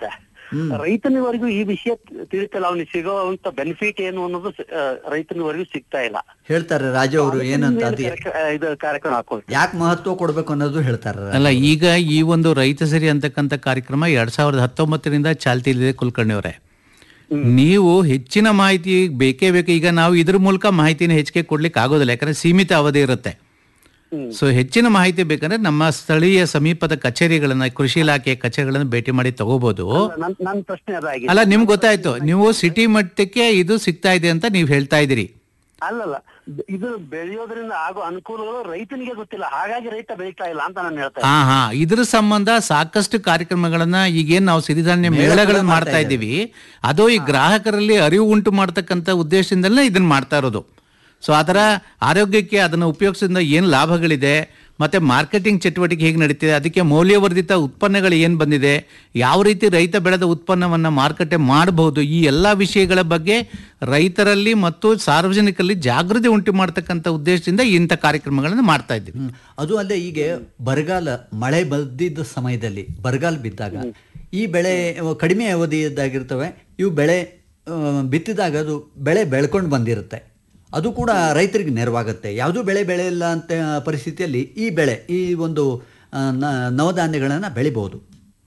ರೈತನಿವರೆಗೂ ಈ ವಿಷಯ ತಿಳಿತಲ್ಲ ಅವನಿಗೆ ಸಿಗೋವಂತ ಬೆನಿಫಿಟ್ ಏನು ಅನ್ನೋದು ಸ- ಆ, ರೈತನಿವರೆಗೂ ಸಿಗ್ತಾ ಇಲ್ಲ ಹೇಳ್ತಾರೆ ರಾಜು ಅವರು ಏನಂತ ಅದು ಇದು ಕಾರ್ಯಕ್ರಮ ಹಾಕೋದು ಯಾಕೆ ಮಹತ್ವ ಕೊಡ್ಬೇಕು ಅನ್ನೋದು ಹೇಳ್ತಾರೆ ಅಲ್ಲ ಈಗ ಈ ಒಂದು ರೈತ ಸರಿ ಅಂತಕ್ಕಂಥ ಕಾರ್ಯಕ್ರಮ ಎರಡ್ ಸಾವಿರದ ಹತ್ತೊಂಬತ್ತರಿಂದ ಚಾಲ್ತಿಯಲ್ಲಿದೆ ಕುಲಕರ್ಣಿ ಅವರೇ ನೀವು ಹೆಚ್ಚಿನ ಮಾಹಿತಿ ಬೇಕೇ ಬೇಕು ಈಗ ನಾವು ಇದ್ರ ಮೂಲಕ ಮಾಹಿತಿನ ಹೆಚ್ಚಿಗೆ ಕೊಡ್ಲಿಕ್ಕೆ ಆಗೋದಿಲ್ಲ ಯಾಕಂದ್ರೆ ಸೀಮಿತ ಅವಧಿ ಇರುತ್ತೆ ಸೊ ಹೆಚ್ಚಿನ ಮಾಹಿತಿ ಬೇಕಂದ್ರೆ ನಮ್ಮ ಸ್ಥಳೀಯ ಸಮೀಪದ ಕಚೇರಿಗಳನ್ನ ಕೃಷಿ ಇಲಾಖೆಯ ಕಚೇರಿಗಳನ್ನ ಭೇಟಿ ಮಾಡಿ ತಗೋಬಹುದು ನನ್ ನನ್ ಪ್ರಶ್ನೆ ಅದಾಗಿದೆ ಅಲ್ಲ ನಿಮ್ಗೆ ಗೊತ್ತಾಯ್ತು ನೀವು ಸಿಟಿ ಮಟ್ಟಕ್ಕೆ ಇದು ಸಿಗ್ತಾ ಇದೆ ಅಂತ ನೀವು ಹೇಳ್ತಾ ಇದ್ದೀರಿ ಅಲ್ಲಲ್ಲ ಇದು ಬೆಳೆಯೋದ್ರಿಂದ ಆಗೋ ಅನುಕೂಲಗಳು ರೈತನಿಗೆ ಗೊತ್ತಿಲ್ಲ ಹಾಗಾಗಿ ರೈತ ಬೆಳೀತಾ ಇಲ್ಲ ಅಂತ ನಾನು ಹೇಳ್ತಾ ಹಾ ಹಾ ಇದ್ರ ಸಂಬಂಧ ಸಾಕಷ್ಟು ಕಾರ್ಯಕ್ರಮಗಳನ್ನ ಈಗೇನ್ ನಾವು ಸಿರಿಧಾನ್ಯ ಮೇಳಗಳನ್ನ ಮಾಡ್ತಾ ಇದ್ದೀವಿ ಅದು ಈ ಗ್ರಾಹಕರಲ್ಲಿ ಅರಿವು ಉಂಟು ಮಾಡ್ತಕ್ಕಂಥ ಉದ್ದೇಶದಿಂದಲೇ ಇದನ್ನ ಮಾಡ್ತಾ ಇರೋದು ಸೊ ಅದರ ಆರೋಗ್ಯಕ್ಕೆ ಅದನ್ನು ಉಪಯೋಗಿಸೋದ್ರಿಂದ ಏನು ಲಾಭಗಳಿದೆ ಮತ್ತೆ ಮಾರ್ಕೆಟಿಂಗ್ ಚಟುವಟಿಕೆ ಹೇಗೆ ನಡೀತಿದೆ ಅದಕ್ಕೆ ಮೌಲ್ಯವರ್ಧಿತ ಉತ್ಪನ್ನಗಳು ಏನು ಬಂದಿದೆ ಯಾವ ರೀತಿ ರೈತ ಬೆಳೆದ ಉತ್ಪನ್ನವನ್ನು ಮಾರುಕಟ್ಟೆ ಮಾಡಬಹುದು ಈ ಎಲ್ಲ ವಿಷಯಗಳ ಬಗ್ಗೆ ರೈತರಲ್ಲಿ ಮತ್ತು ಸಾರ್ವಜನಿಕರಲ್ಲಿ ಜಾಗೃತಿ ಉಂಟು ಮಾಡ್ತಕ್ಕಂಥ ಉದ್ದೇಶದಿಂದ ಇಂಥ ಕಾರ್ಯಕ್ರಮಗಳನ್ನು ಮಾಡ್ತಾ ಇದ್ದೀವಿ ಅದು ಅಲ್ಲದೆ ಈಗ ಬರಗಾಲ ಮಳೆ ಬಂದಿದ್ದ ಸಮಯದಲ್ಲಿ ಬರಗಾಲ ಬಿದ್ದಾಗ ಈ ಬೆಳೆ ಕಡಿಮೆ ಅವಧಿಯದ್ದಾಗಿರ್ತವೆ ಇವು ಬೆಳೆ ಆ, ಬಿತ್ತಿದಾಗ ಅದು ಬೆಳೆ ಬೆಳ್ಕೊಂಡು ಬಂದಿರುತ್ತೆ ಅದು ಕೂಡ ರೈತರಿಗೆ ನೆರವಾಗುತ್ತೆ ಯಾವುದೂ ಬೆಳೆ ಬೆಳೆಯಿಲ್ಲ ಅಂತ ಪರಿಸ್ಥಿತಿಯಲ್ಲಿ ಈ ಬೆಳೆ ಈ ಒಂದು ಆ, ನ- ನವಧಾನ್ಯಗಳನ್ನು ಬೆಳಿಬಹುದು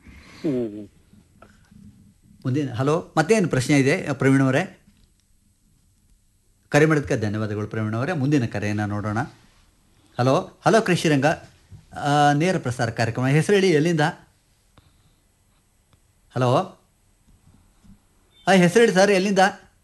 ಮುಂದಿನ ಹಲೋ ಮತ್ತೇನು ಪ್ರಶ್ನೆ ಇದೆ ಪ್ರವೀಣ್ ಅವರೇ ಕರೆ ಮಾಡಿದ್ದಕ್ಕೆ ಧನ್ಯವಾದಗಳು ಪ್ರವೀಣ್ ಅವರೇ ಮುಂದಿನ ಕರೆಯನ್ನು ನೋಡೋಣ ಹಲೋ ಹಲೋ ಕೃಷಿರಂಗ ಆ, ನೇರ ಪ್ರಸಾರ ಕಾರ್ಯಕ್ರಮ ಹೆಸರು ಹೇಳಿ ಎಲ್ಲಿಂದ ಹಲೋ ಹಾಂ ಹೆಸರು ಹೇಳಿ ಸರ್ ಎಲ್ಲಿಂದ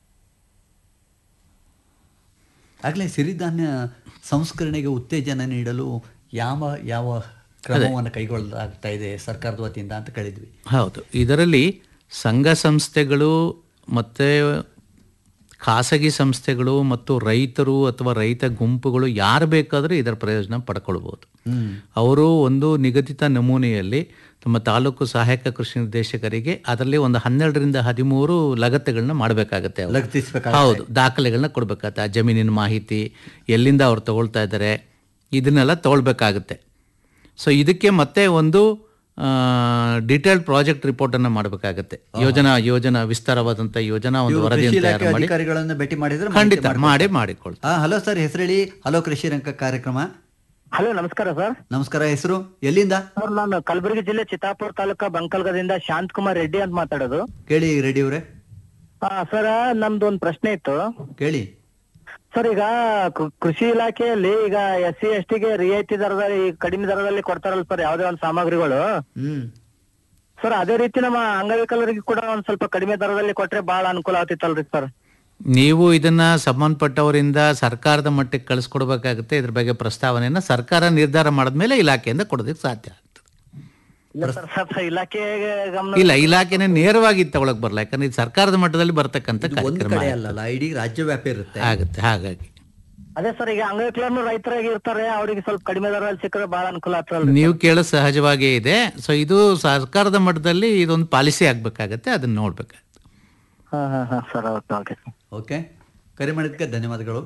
ಆಗಲೇ ಸಿರಿಧಾನ್ಯ ಸಂಸ್ಕರಣೆಗೆ ಉತ್ತೇಜನ ನೀಡಲು ಯಾವ ಯಾವ ಕ್ರಮವನ್ನು ಕೈಗೊಳ್ಳಲಾಗ್ತಾ ಇದೆ ಸರ್ಕಾರದ ವತಿಯಿಂದ ಅಂತ ಕೇಳಿದ್ವಿ ಹೌದು ಇದರಲ್ಲಿ ಸಂಘ ಸಂಸ್ಥೆಗಳು ಮತ್ತು ಖಾಸಗಿ ಸಂಸ್ಥೆಗಳು ಮತ್ತು ರೈತರು ಅಥವಾ ರೈತ ಗುಂಪುಗಳು ಯಾರು ಬೇಕಾದರೂ ಇದರ ಪ್ರಯೋಜನ ಪಡ್ಕೊಳ್ಬೋದು ಅವರು ಒಂದು ನಿಗದಿತ ನಮೂನೆಯಲ್ಲಿ ನಮ್ಮ ತಾಲೂಕು ಸಹಾಯಕ ಕೃಷಿ ನಿರ್ದೇಶಕರಿಗೆ ಅದರಲ್ಲಿ ಒಂದು ಹನ್ನೆರಡರಿಂದ ಹದಿಮೂರು ಲಗತ್ತೆಗಳನ್ನ ಮಾಡಬೇಕಾಗತ್ತೆ ಅವ್ರು. ಲಗತ್ತಿಸ್ಬೇಕಾಗತ್ತೆ. ಹೌದು ದಾಖಲೆಗಳನ್ನ ಕೊಡಬೇಕಾಗತ್ತೆ ಆ ಜಮೀನಿನ ಮಾಹಿತಿ ಎಲ್ಲಿಂದ ಅವ್ರು ತಗೊಳ್ತಾ ಇದ್ದಾರೆ ಇದನ್ನೆಲ್ಲ ತಗೊಳ್ಬೇಕಾಗತ್ತೆ ಸೊ ಇದಕ್ಕೆ ಮತ್ತೆ ಒಂದು ಡಿಟೇಲ್ಡ್ ಪ್ರಾಜೆಕ್ಟ್ ರಿಪೋರ್ಟನ್ನು ಮಾಡಬೇಕಾಗತ್ತೆ ಯೋಜನಾ ಯೋಜನಾ ವಿಸ್ತಾರವಾದಂಥ ಯೋಜನಾ ಒಂದು ಇವ್ರು ಕೃಷಿ ವರದಿಯನ್ನು ಇಲಾಖೆ ತಯಾರು ಮಾಡಿ ಅಧಿಕಾರಿಗಳನ್ನ ಭೇಟಿ ಮಾಡಿದ್ರೆ ಖಂಡಿತ ಮಾಡಿ ಮಾಡಿಕೊಳ್ತಾರೆ ಹಾಂ ಹಲೋ ಸರ್ ಹೆಸರು ಹೇಳಿ ಹಲೋ ಕೃಷಿ ರಂಗ ಕಾರ್ಯಕ್ರಮ ಹಲೋ ನಮಸ್ಕಾರ ಸರ್ ನಮಸ್ಕಾರ ಹೆಸರು ಎಲ್ಲಿಂದ ಸರ್ ನಾನು ಕಲಬುರಗಿ ಜಿಲ್ಲೆ ಚಿತ್ತಾಪುರ ತಾಲೂಕಾ ಬಂಕಲ್ಗದಿಂದ ಶಾಂತ್ ಕುಮಾರ್ ರೆಡ್ಡಿ ಅಂತ ಮಾತಾಡೋದು ಕೇಳಿ ರೆಡ್ಡಿ ಅವರೇ ಹಾ ಸರ್ ನಮ್ದು ಒಂದು ಪ್ರಶ್ನೆ ಇತ್ತು ಕೇಳಿ ಸರ್ ಈಗ ಕೃ- ಕೃಷಿ ಇಲಾಖೆಯಲ್ಲಿ ಈಗ ಎಸ್ ಸಿ ಎಸ್ ಟಿಗೆ ರಿಯಾಯಿತಿ ದರದಲ್ಲಿ ಈ ಕಡಿಮೆ ದರದಲ್ಲಿ ಕೊಡ್ತಾರಲ್ಲ ಸರ್ ಯಾವ್ದೇ ಒಂದು ಸಾಮಗ್ರಿಗಳು ಹ್ಮ್ ಸರ್ ಅದೇ ರೀತಿ ನಮ್ಮ ಅಂಗವಿಕಲರಿಗೆ ಕೂಡ ಒಂದ್ ಸ್ವಲ್ಪ ಕಡಿಮೆ ದರದಲ್ಲಿ ಕೊಟ್ರೆ ಬಹಳ ಅನುಕೂಲ ಆಗ್ತಿತ್ತಲ್ರಿ ಸರ್ ನೀವು ಇದನ್ನ ಸಂಬಂಧಪಟ್ಟವರಿಂದ ಸರ್ಕಾರದ ಮಟ್ಟಕ್ಕೆ ಕಳಿಸ್ಕೊಡ್ಬೇಕಾಗುತ್ತೆ ಇದ್ರ ಬಗ್ಗೆ ಪ್ರಸ್ತಾವನೆಯನ್ನ ಸರ್ಕಾರ ನಿರ್ಧಾರ ಮಾಡಿದ್ಮೇಲೆ ಇಲಾಖೆಯಿಂದ ಕೊಡೋದಕ್ಕೆ ಸಾಧ್ಯ ಇಲ್ಲ ಸರ್ ಸ್ವಲ್ಪ ಇಲಾಖೆಗೆ ಗಮನ ಇಲ್ಲ ಇಲಾಖೆನೇ ನೇರವಾಗಿ ತಗೊಳಕ್ ಬರಲ್ಲ ಯಾಕಂದ್ರೆ ಇದು ಸರ್ಕಾರದ ಮಟ್ಟದಲ್ಲಿ ಬರ್ತಕ್ಕಂಥ ಒಂದು ಕಾರ್ಯಕ್ರಮ ಕಡೆ ಅಲ್ಲಲ್ಲ ಇಡೀ ರಾಜ್ಯವ್ಯಾಪಿ ಇರುತ್ತೆ ಆಗುತ್ತೆ ಹಾಗಾಗಿ ಅದೇ ಸರ್ ಈಗ ಅಂಗವಿಕಲರು ರೈತರಾಗಿ ಇರ್ತಾರೆ ಅವರಿಗೆ ಸ್ವಲ್ಪ ಕಡಿಮೆ ದರದಲ್ಲಿ ಸಿಕ್ಕರೆ ಬಹಳ ಅನುಕೂಲ ಆಗ್ತದಲ್ರಿ ನೀವು ಕೇಳೋ ಸಹಜವಾಗೇ ಇದೆ ಸೊ ಇದು ಸರ್ಕಾರದ ಮಟ್ಟದಲ್ಲಿ ಇದೊಂದು ಪಾಲಿಸಿ ಆಗ್ಬೇಕಾಗತ್ತೆ ಅದನ್ನ ನೋಡ್ಬೇಕಾಗುತ್ತೆ ಹಾ ಹಾ ಹಾ ಸರ್ ಓಕೆ ಓಕೆ ಓಕೆ ಕರೆ ಮಾಡಿದ್ದಕ್ಕೆ ಧನ್ಯವಾದಗಳು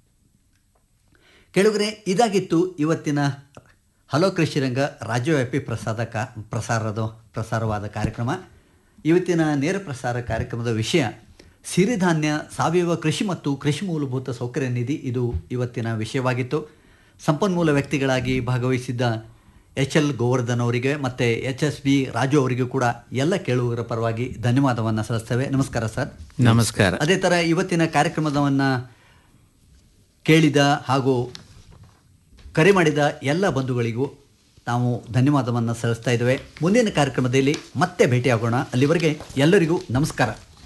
ಕೆಳಗರೆ ಇದಾಗಿತ್ತು ಇವತ್ತಿನ ಹಲೋ ಕೃಷಿರಂಗ ರಾಜ್ಯವ್ಯಾಪಿ ಪ್ರಸಾದ ಕಾ ಪ್ರಸಾರದ ಪ್ರಸಾರವಾದ ಕಾರ್ಯಕ್ರಮ ಇವತ್ತಿನ ನೇರ ಪ್ರಸಾರ ಕಾರ್ಯಕ್ರಮದ ವಿಷಯ ಸಿರಿಧಾನ್ಯ ಸಾವಯವ ಕೃಷಿ ಮತ್ತು ಕೃಷಿ ಮೂಲಭೂತ ಸೌಕರ್ಯ ನಿಧಿ ಇದು ಇವತ್ತಿನ ವಿಷಯವಾಗಿತ್ತು ಸಂಪನ್ಮೂಲ ವ್ಯಕ್ತಿಗಳಾಗಿ ಭಾಗವಹಿಸಿದ್ದ ಎಚ್ ಎಲ್ ಗೋವರ್ಧನ್ ಅವರಿಗೆ ಮತ್ತು ಎಚ್ ಎಸ್ ಬಿ ರಾಜು ಅವರಿಗೂ ಕೂಡ ಎಲ್ಲ ಕೇಳುಗರ ಪರವಾಗಿ ಧನ್ಯವಾದವನ್ನು ಸಲ್ಲಿಸ್ತೇವೆ ನಮಸ್ಕಾರ ಸರ್ ನಮಸ್ಕಾರ ಅದೇ ಥರ ಇವತ್ತಿನ ಕಾರ್ಯಕ್ರಮದವನ್ನು ಕೇಳಿದ ಹಾಗೂ ಕರೆ ಮಾಡಿದ ಎಲ್ಲ ಬಂಧುಗಳಿಗೂ ನಾವು ಧನ್ಯವಾದವನ್ನು ಸಲ್ಲಿಸ್ತಾ ಇದ್ದೇವೆ ಮುಂದಿನ ಕಾರ್ಯಕ್ರಮದಲ್ಲಿ ಮತ್ತೆ ಭೇಟಿಯಾಗೋಣ ಅಲ್ಲಿವರೆಗೆ ಎಲ್ಲರಿಗೂ ನಮಸ್ಕಾರ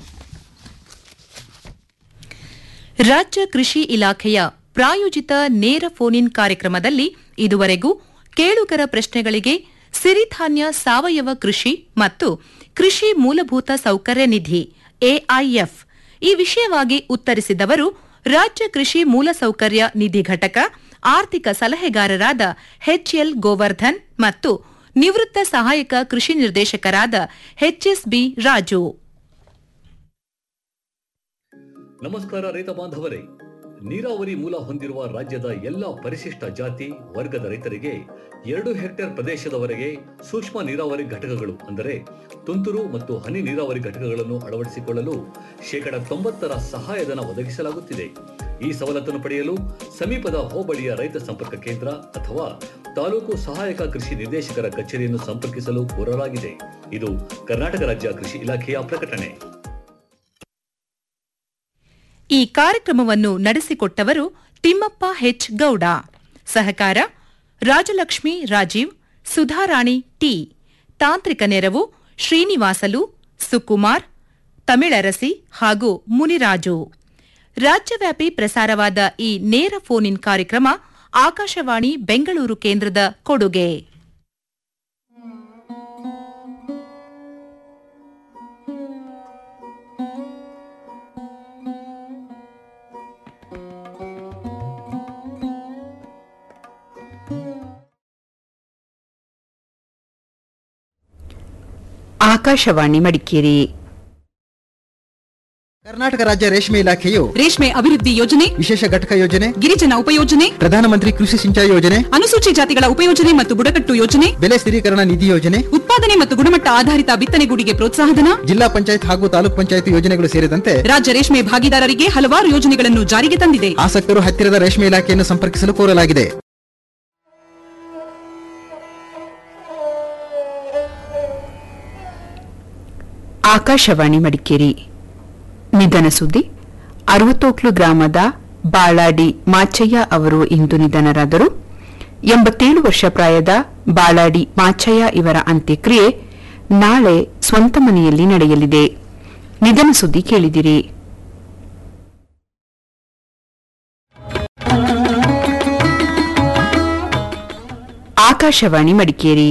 ರಾಜ್ಯ ಕೃಷಿ ಇಲಾಖೆಯ ಪ್ರಾಯೋಜಿತ ನೇರ ಫೋನ್ ಇನ್ ಕಾರ್ಯಕ್ರಮದಲ್ಲಿ ಇದುವರೆಗೂ ಕೇಳುಗರ ಪ್ರಶ್ನೆಗಳಿಗೆ ಸಿರಿಧಾನ್ಯ ಸಾವಯವ ಕೃಷಿ ಮತ್ತು ಕೃಷಿ ಮೂಲಭೂತ ಸೌಕರ್ಯ ನಿಧಿ ಎಐಎಫ್ ಈ ವಿಷಯವಾಗಿ ಉತ್ತರಿಸಿದವರು ರಾಜ್ಯ ಕೃಷಿ ಮೂಲಸೌಕರ್ಯ ನಿಧಿ ಘಟಕ ಆರ್ಥಿಕ ಸಲಹೆಗಾರರಾದ ಎಚ್ಎಲ್ ಗೋವರ್ಧನ್ ಮತ್ತು ನಿವೃತ್ತ ಸಹಾಯಕ ಕೃಷಿ ನಿರ್ದೇಶಕರಾದ ಎಚ್ಎಸ್ಬಿ ರಾಜು ನಮಸ್ಕಾರ ರೈತ ಬಾಂಧವರೇ ನೀರಾವರಿ ಮೂಲ ಹೊಂದಿರುವ ರಾಜ್ಯದ ಎಲ್ಲ ಪರಿಶಿಷ್ಟ ಜಾತಿ ವರ್ಗದ ರೈತರಿಗೆ ಎರಡು ಹೆಕ್ಟೇರ್ ಪ್ರದೇಶದವರೆಗೆ ಸೂಕ್ಷ್ಮ ನೀರಾವರಿ ಘಟಕಗಳು ಅಂದರೆ ತುಂತುರು ಮತ್ತು ಹನಿ ನೀರಾವರಿ ಘಟಕಗಳನ್ನು ಅಳವಡಿಸಿಕೊಳ್ಳಲು ಶೇಕಡ ತೊಂಬತ್ತರ ಸಹಾಯಧನ ಒದಗಿಸಲಾಗುತ್ತಿದೆ ಈ ಸವಲತ್ತನ್ನು ಪಡೆಯಲು ಸಮೀಪದ ಹೋಬಳಿಯ ರೈತ ಸಂಪರ್ಕ ಕೇಂದ್ರ ಅಥವಾ ತಾಲೂಕು ಸಹಾಯಕ ಕೃಷಿ ನಿರ್ದೇಶಕರ ಕಚೇರಿಯನ್ನು ಸಂಪರ್ಕಿಸಲು ಕೋರಲಾಗಿದೆ ಇದು ಕರ್ನಾಟಕ ರಾಜ್ಯ ಕೃಷಿ ಇಲಾಖೆಯ ಪ್ರಕಟಣೆ ಈ ಕಾರ್ಯಕ್ರಮವನ್ನು ನಡೆಸಿಕೊಟ್ಟವರು ತಿಮ್ಮಪ್ಪ ಹೆಚ್ ಗೌಡ ಸಹಕಾರ ರಾಜಲಕ್ಷ್ಮಿ ರಾಜೀವ್ ಸುಧಾರಾಣಿ ಟಿ ತಾಂತ್ರಿಕ ನೆರವು ಶ್ರೀನಿವಾಸಲು ಸುಕುಮಾರ್ ತಮಿಳರಸಿ ಹಾಗೂ ಮುನಿರಾಜು ರಾಜ್ಯವ್ಯಾಪಿ ಪ್ರಸಾರವಾದ ಈ ನೇರ ಫೋನ್ ಇನ್ ಕಾರ್ಯಕ್ರಮ ಆಕಾಶವಾಣಿ ಬೆಂಗಳೂರು ಕೇಂದ್ರದ ಕೊಡುಗೆ ಆಕಾಶವಾಣಿ ಮಡಿಕೇರಿ ಕರ್ನಾಟಕ ರಾಜ್ಯ ರೇಷ್ಮೆ ಇಲಾಖೆಯು ರೇಷ್ಮೆ ಅಭಿವೃದ್ಧಿ ಯೋಜನೆ ವಿಶೇಷ ಘಟಕ ಯೋಜನೆ ಗಿರಿಜನ ಉಪಯೋಜನೆ ಪ್ರಧಾನಮಂತ್ರಿ ಕೃಷಿ ಸಿಂಚಾಯಿ ಯೋಜನೆ ಅನುಸೂಚಿ ಜಾತಿಗಳ ಉಪಯೋಜನೆ ಮತ್ತು ಬುಡಕಟ್ಟು ಯೋಜನೆ ಬೆಲೆ ಸ್ಥಿರೀಕರಣ ನಿಧಿ ಯೋಜನೆ ಉತ್ಪಾದನೆ ಮತ್ತು ಗುಣಮಟ್ಟ ಆಧಾರಿತ ಬಿತ್ತನೆಗೂಡಿಗೆ ಪ್ರೋತ್ಸಾಹಧನ ಜಿಲ್ಲಾ ಪಂಚಾಯತ್ ಹಾಗೂ ತಾಲೂಕ್ ಪಂಚಾಯತ್ ಯೋಜನೆಗಳು ಸೇರಿದಂತೆ ರಾಜ್ಯ ರೇಷ್ಮೆ ಭಾಗಿದಾರರಿಗೆ ಹಲವಾರು ಯೋಜನೆಗಳನ್ನು ಜಾರಿಗೆ ತಂದಿದೆ ಆಸಕ್ತರು ಹತ್ತಿರದ ರೇಷ್ಮೆ ಇಲಾಖೆಯನ್ನು ಸಂಪರ್ಕಿಸಲು ಕೋರಲಾಗಿದೆ ಆಕಾಶವಾಣಿ ಮಡಿಕೇರಿ ನಿಧನ ಸುದ್ದಿ ಅರವತ್ತೋಕ್ಲು ಗ್ರಾಮದ ಬಾಳಾಡಿ ಮಾಚಯ್ಯ ಅವರು ಇಂದು ನಿಧನರಾದರು ಎಂಬತ್ತೇಳು ವರ್ಷ ಪ್ರಾಯದ ಬಾಳಾಡಿ ಮಾಚಯ್ಯ ಇವರ ಅಂತ್ಯಕ್ರಿಯೆ ನಾಳೆ ಸ್ವಂತ ಮನೆಯಲ್ಲಿ ನಡೆಯಲಿದೆ ನಿಧನ ಸುದ್ದಿ ಕೇಳಿದಿರಿ ಆಕಾಶವಾಣಿ ಮಡಿಕೇರಿ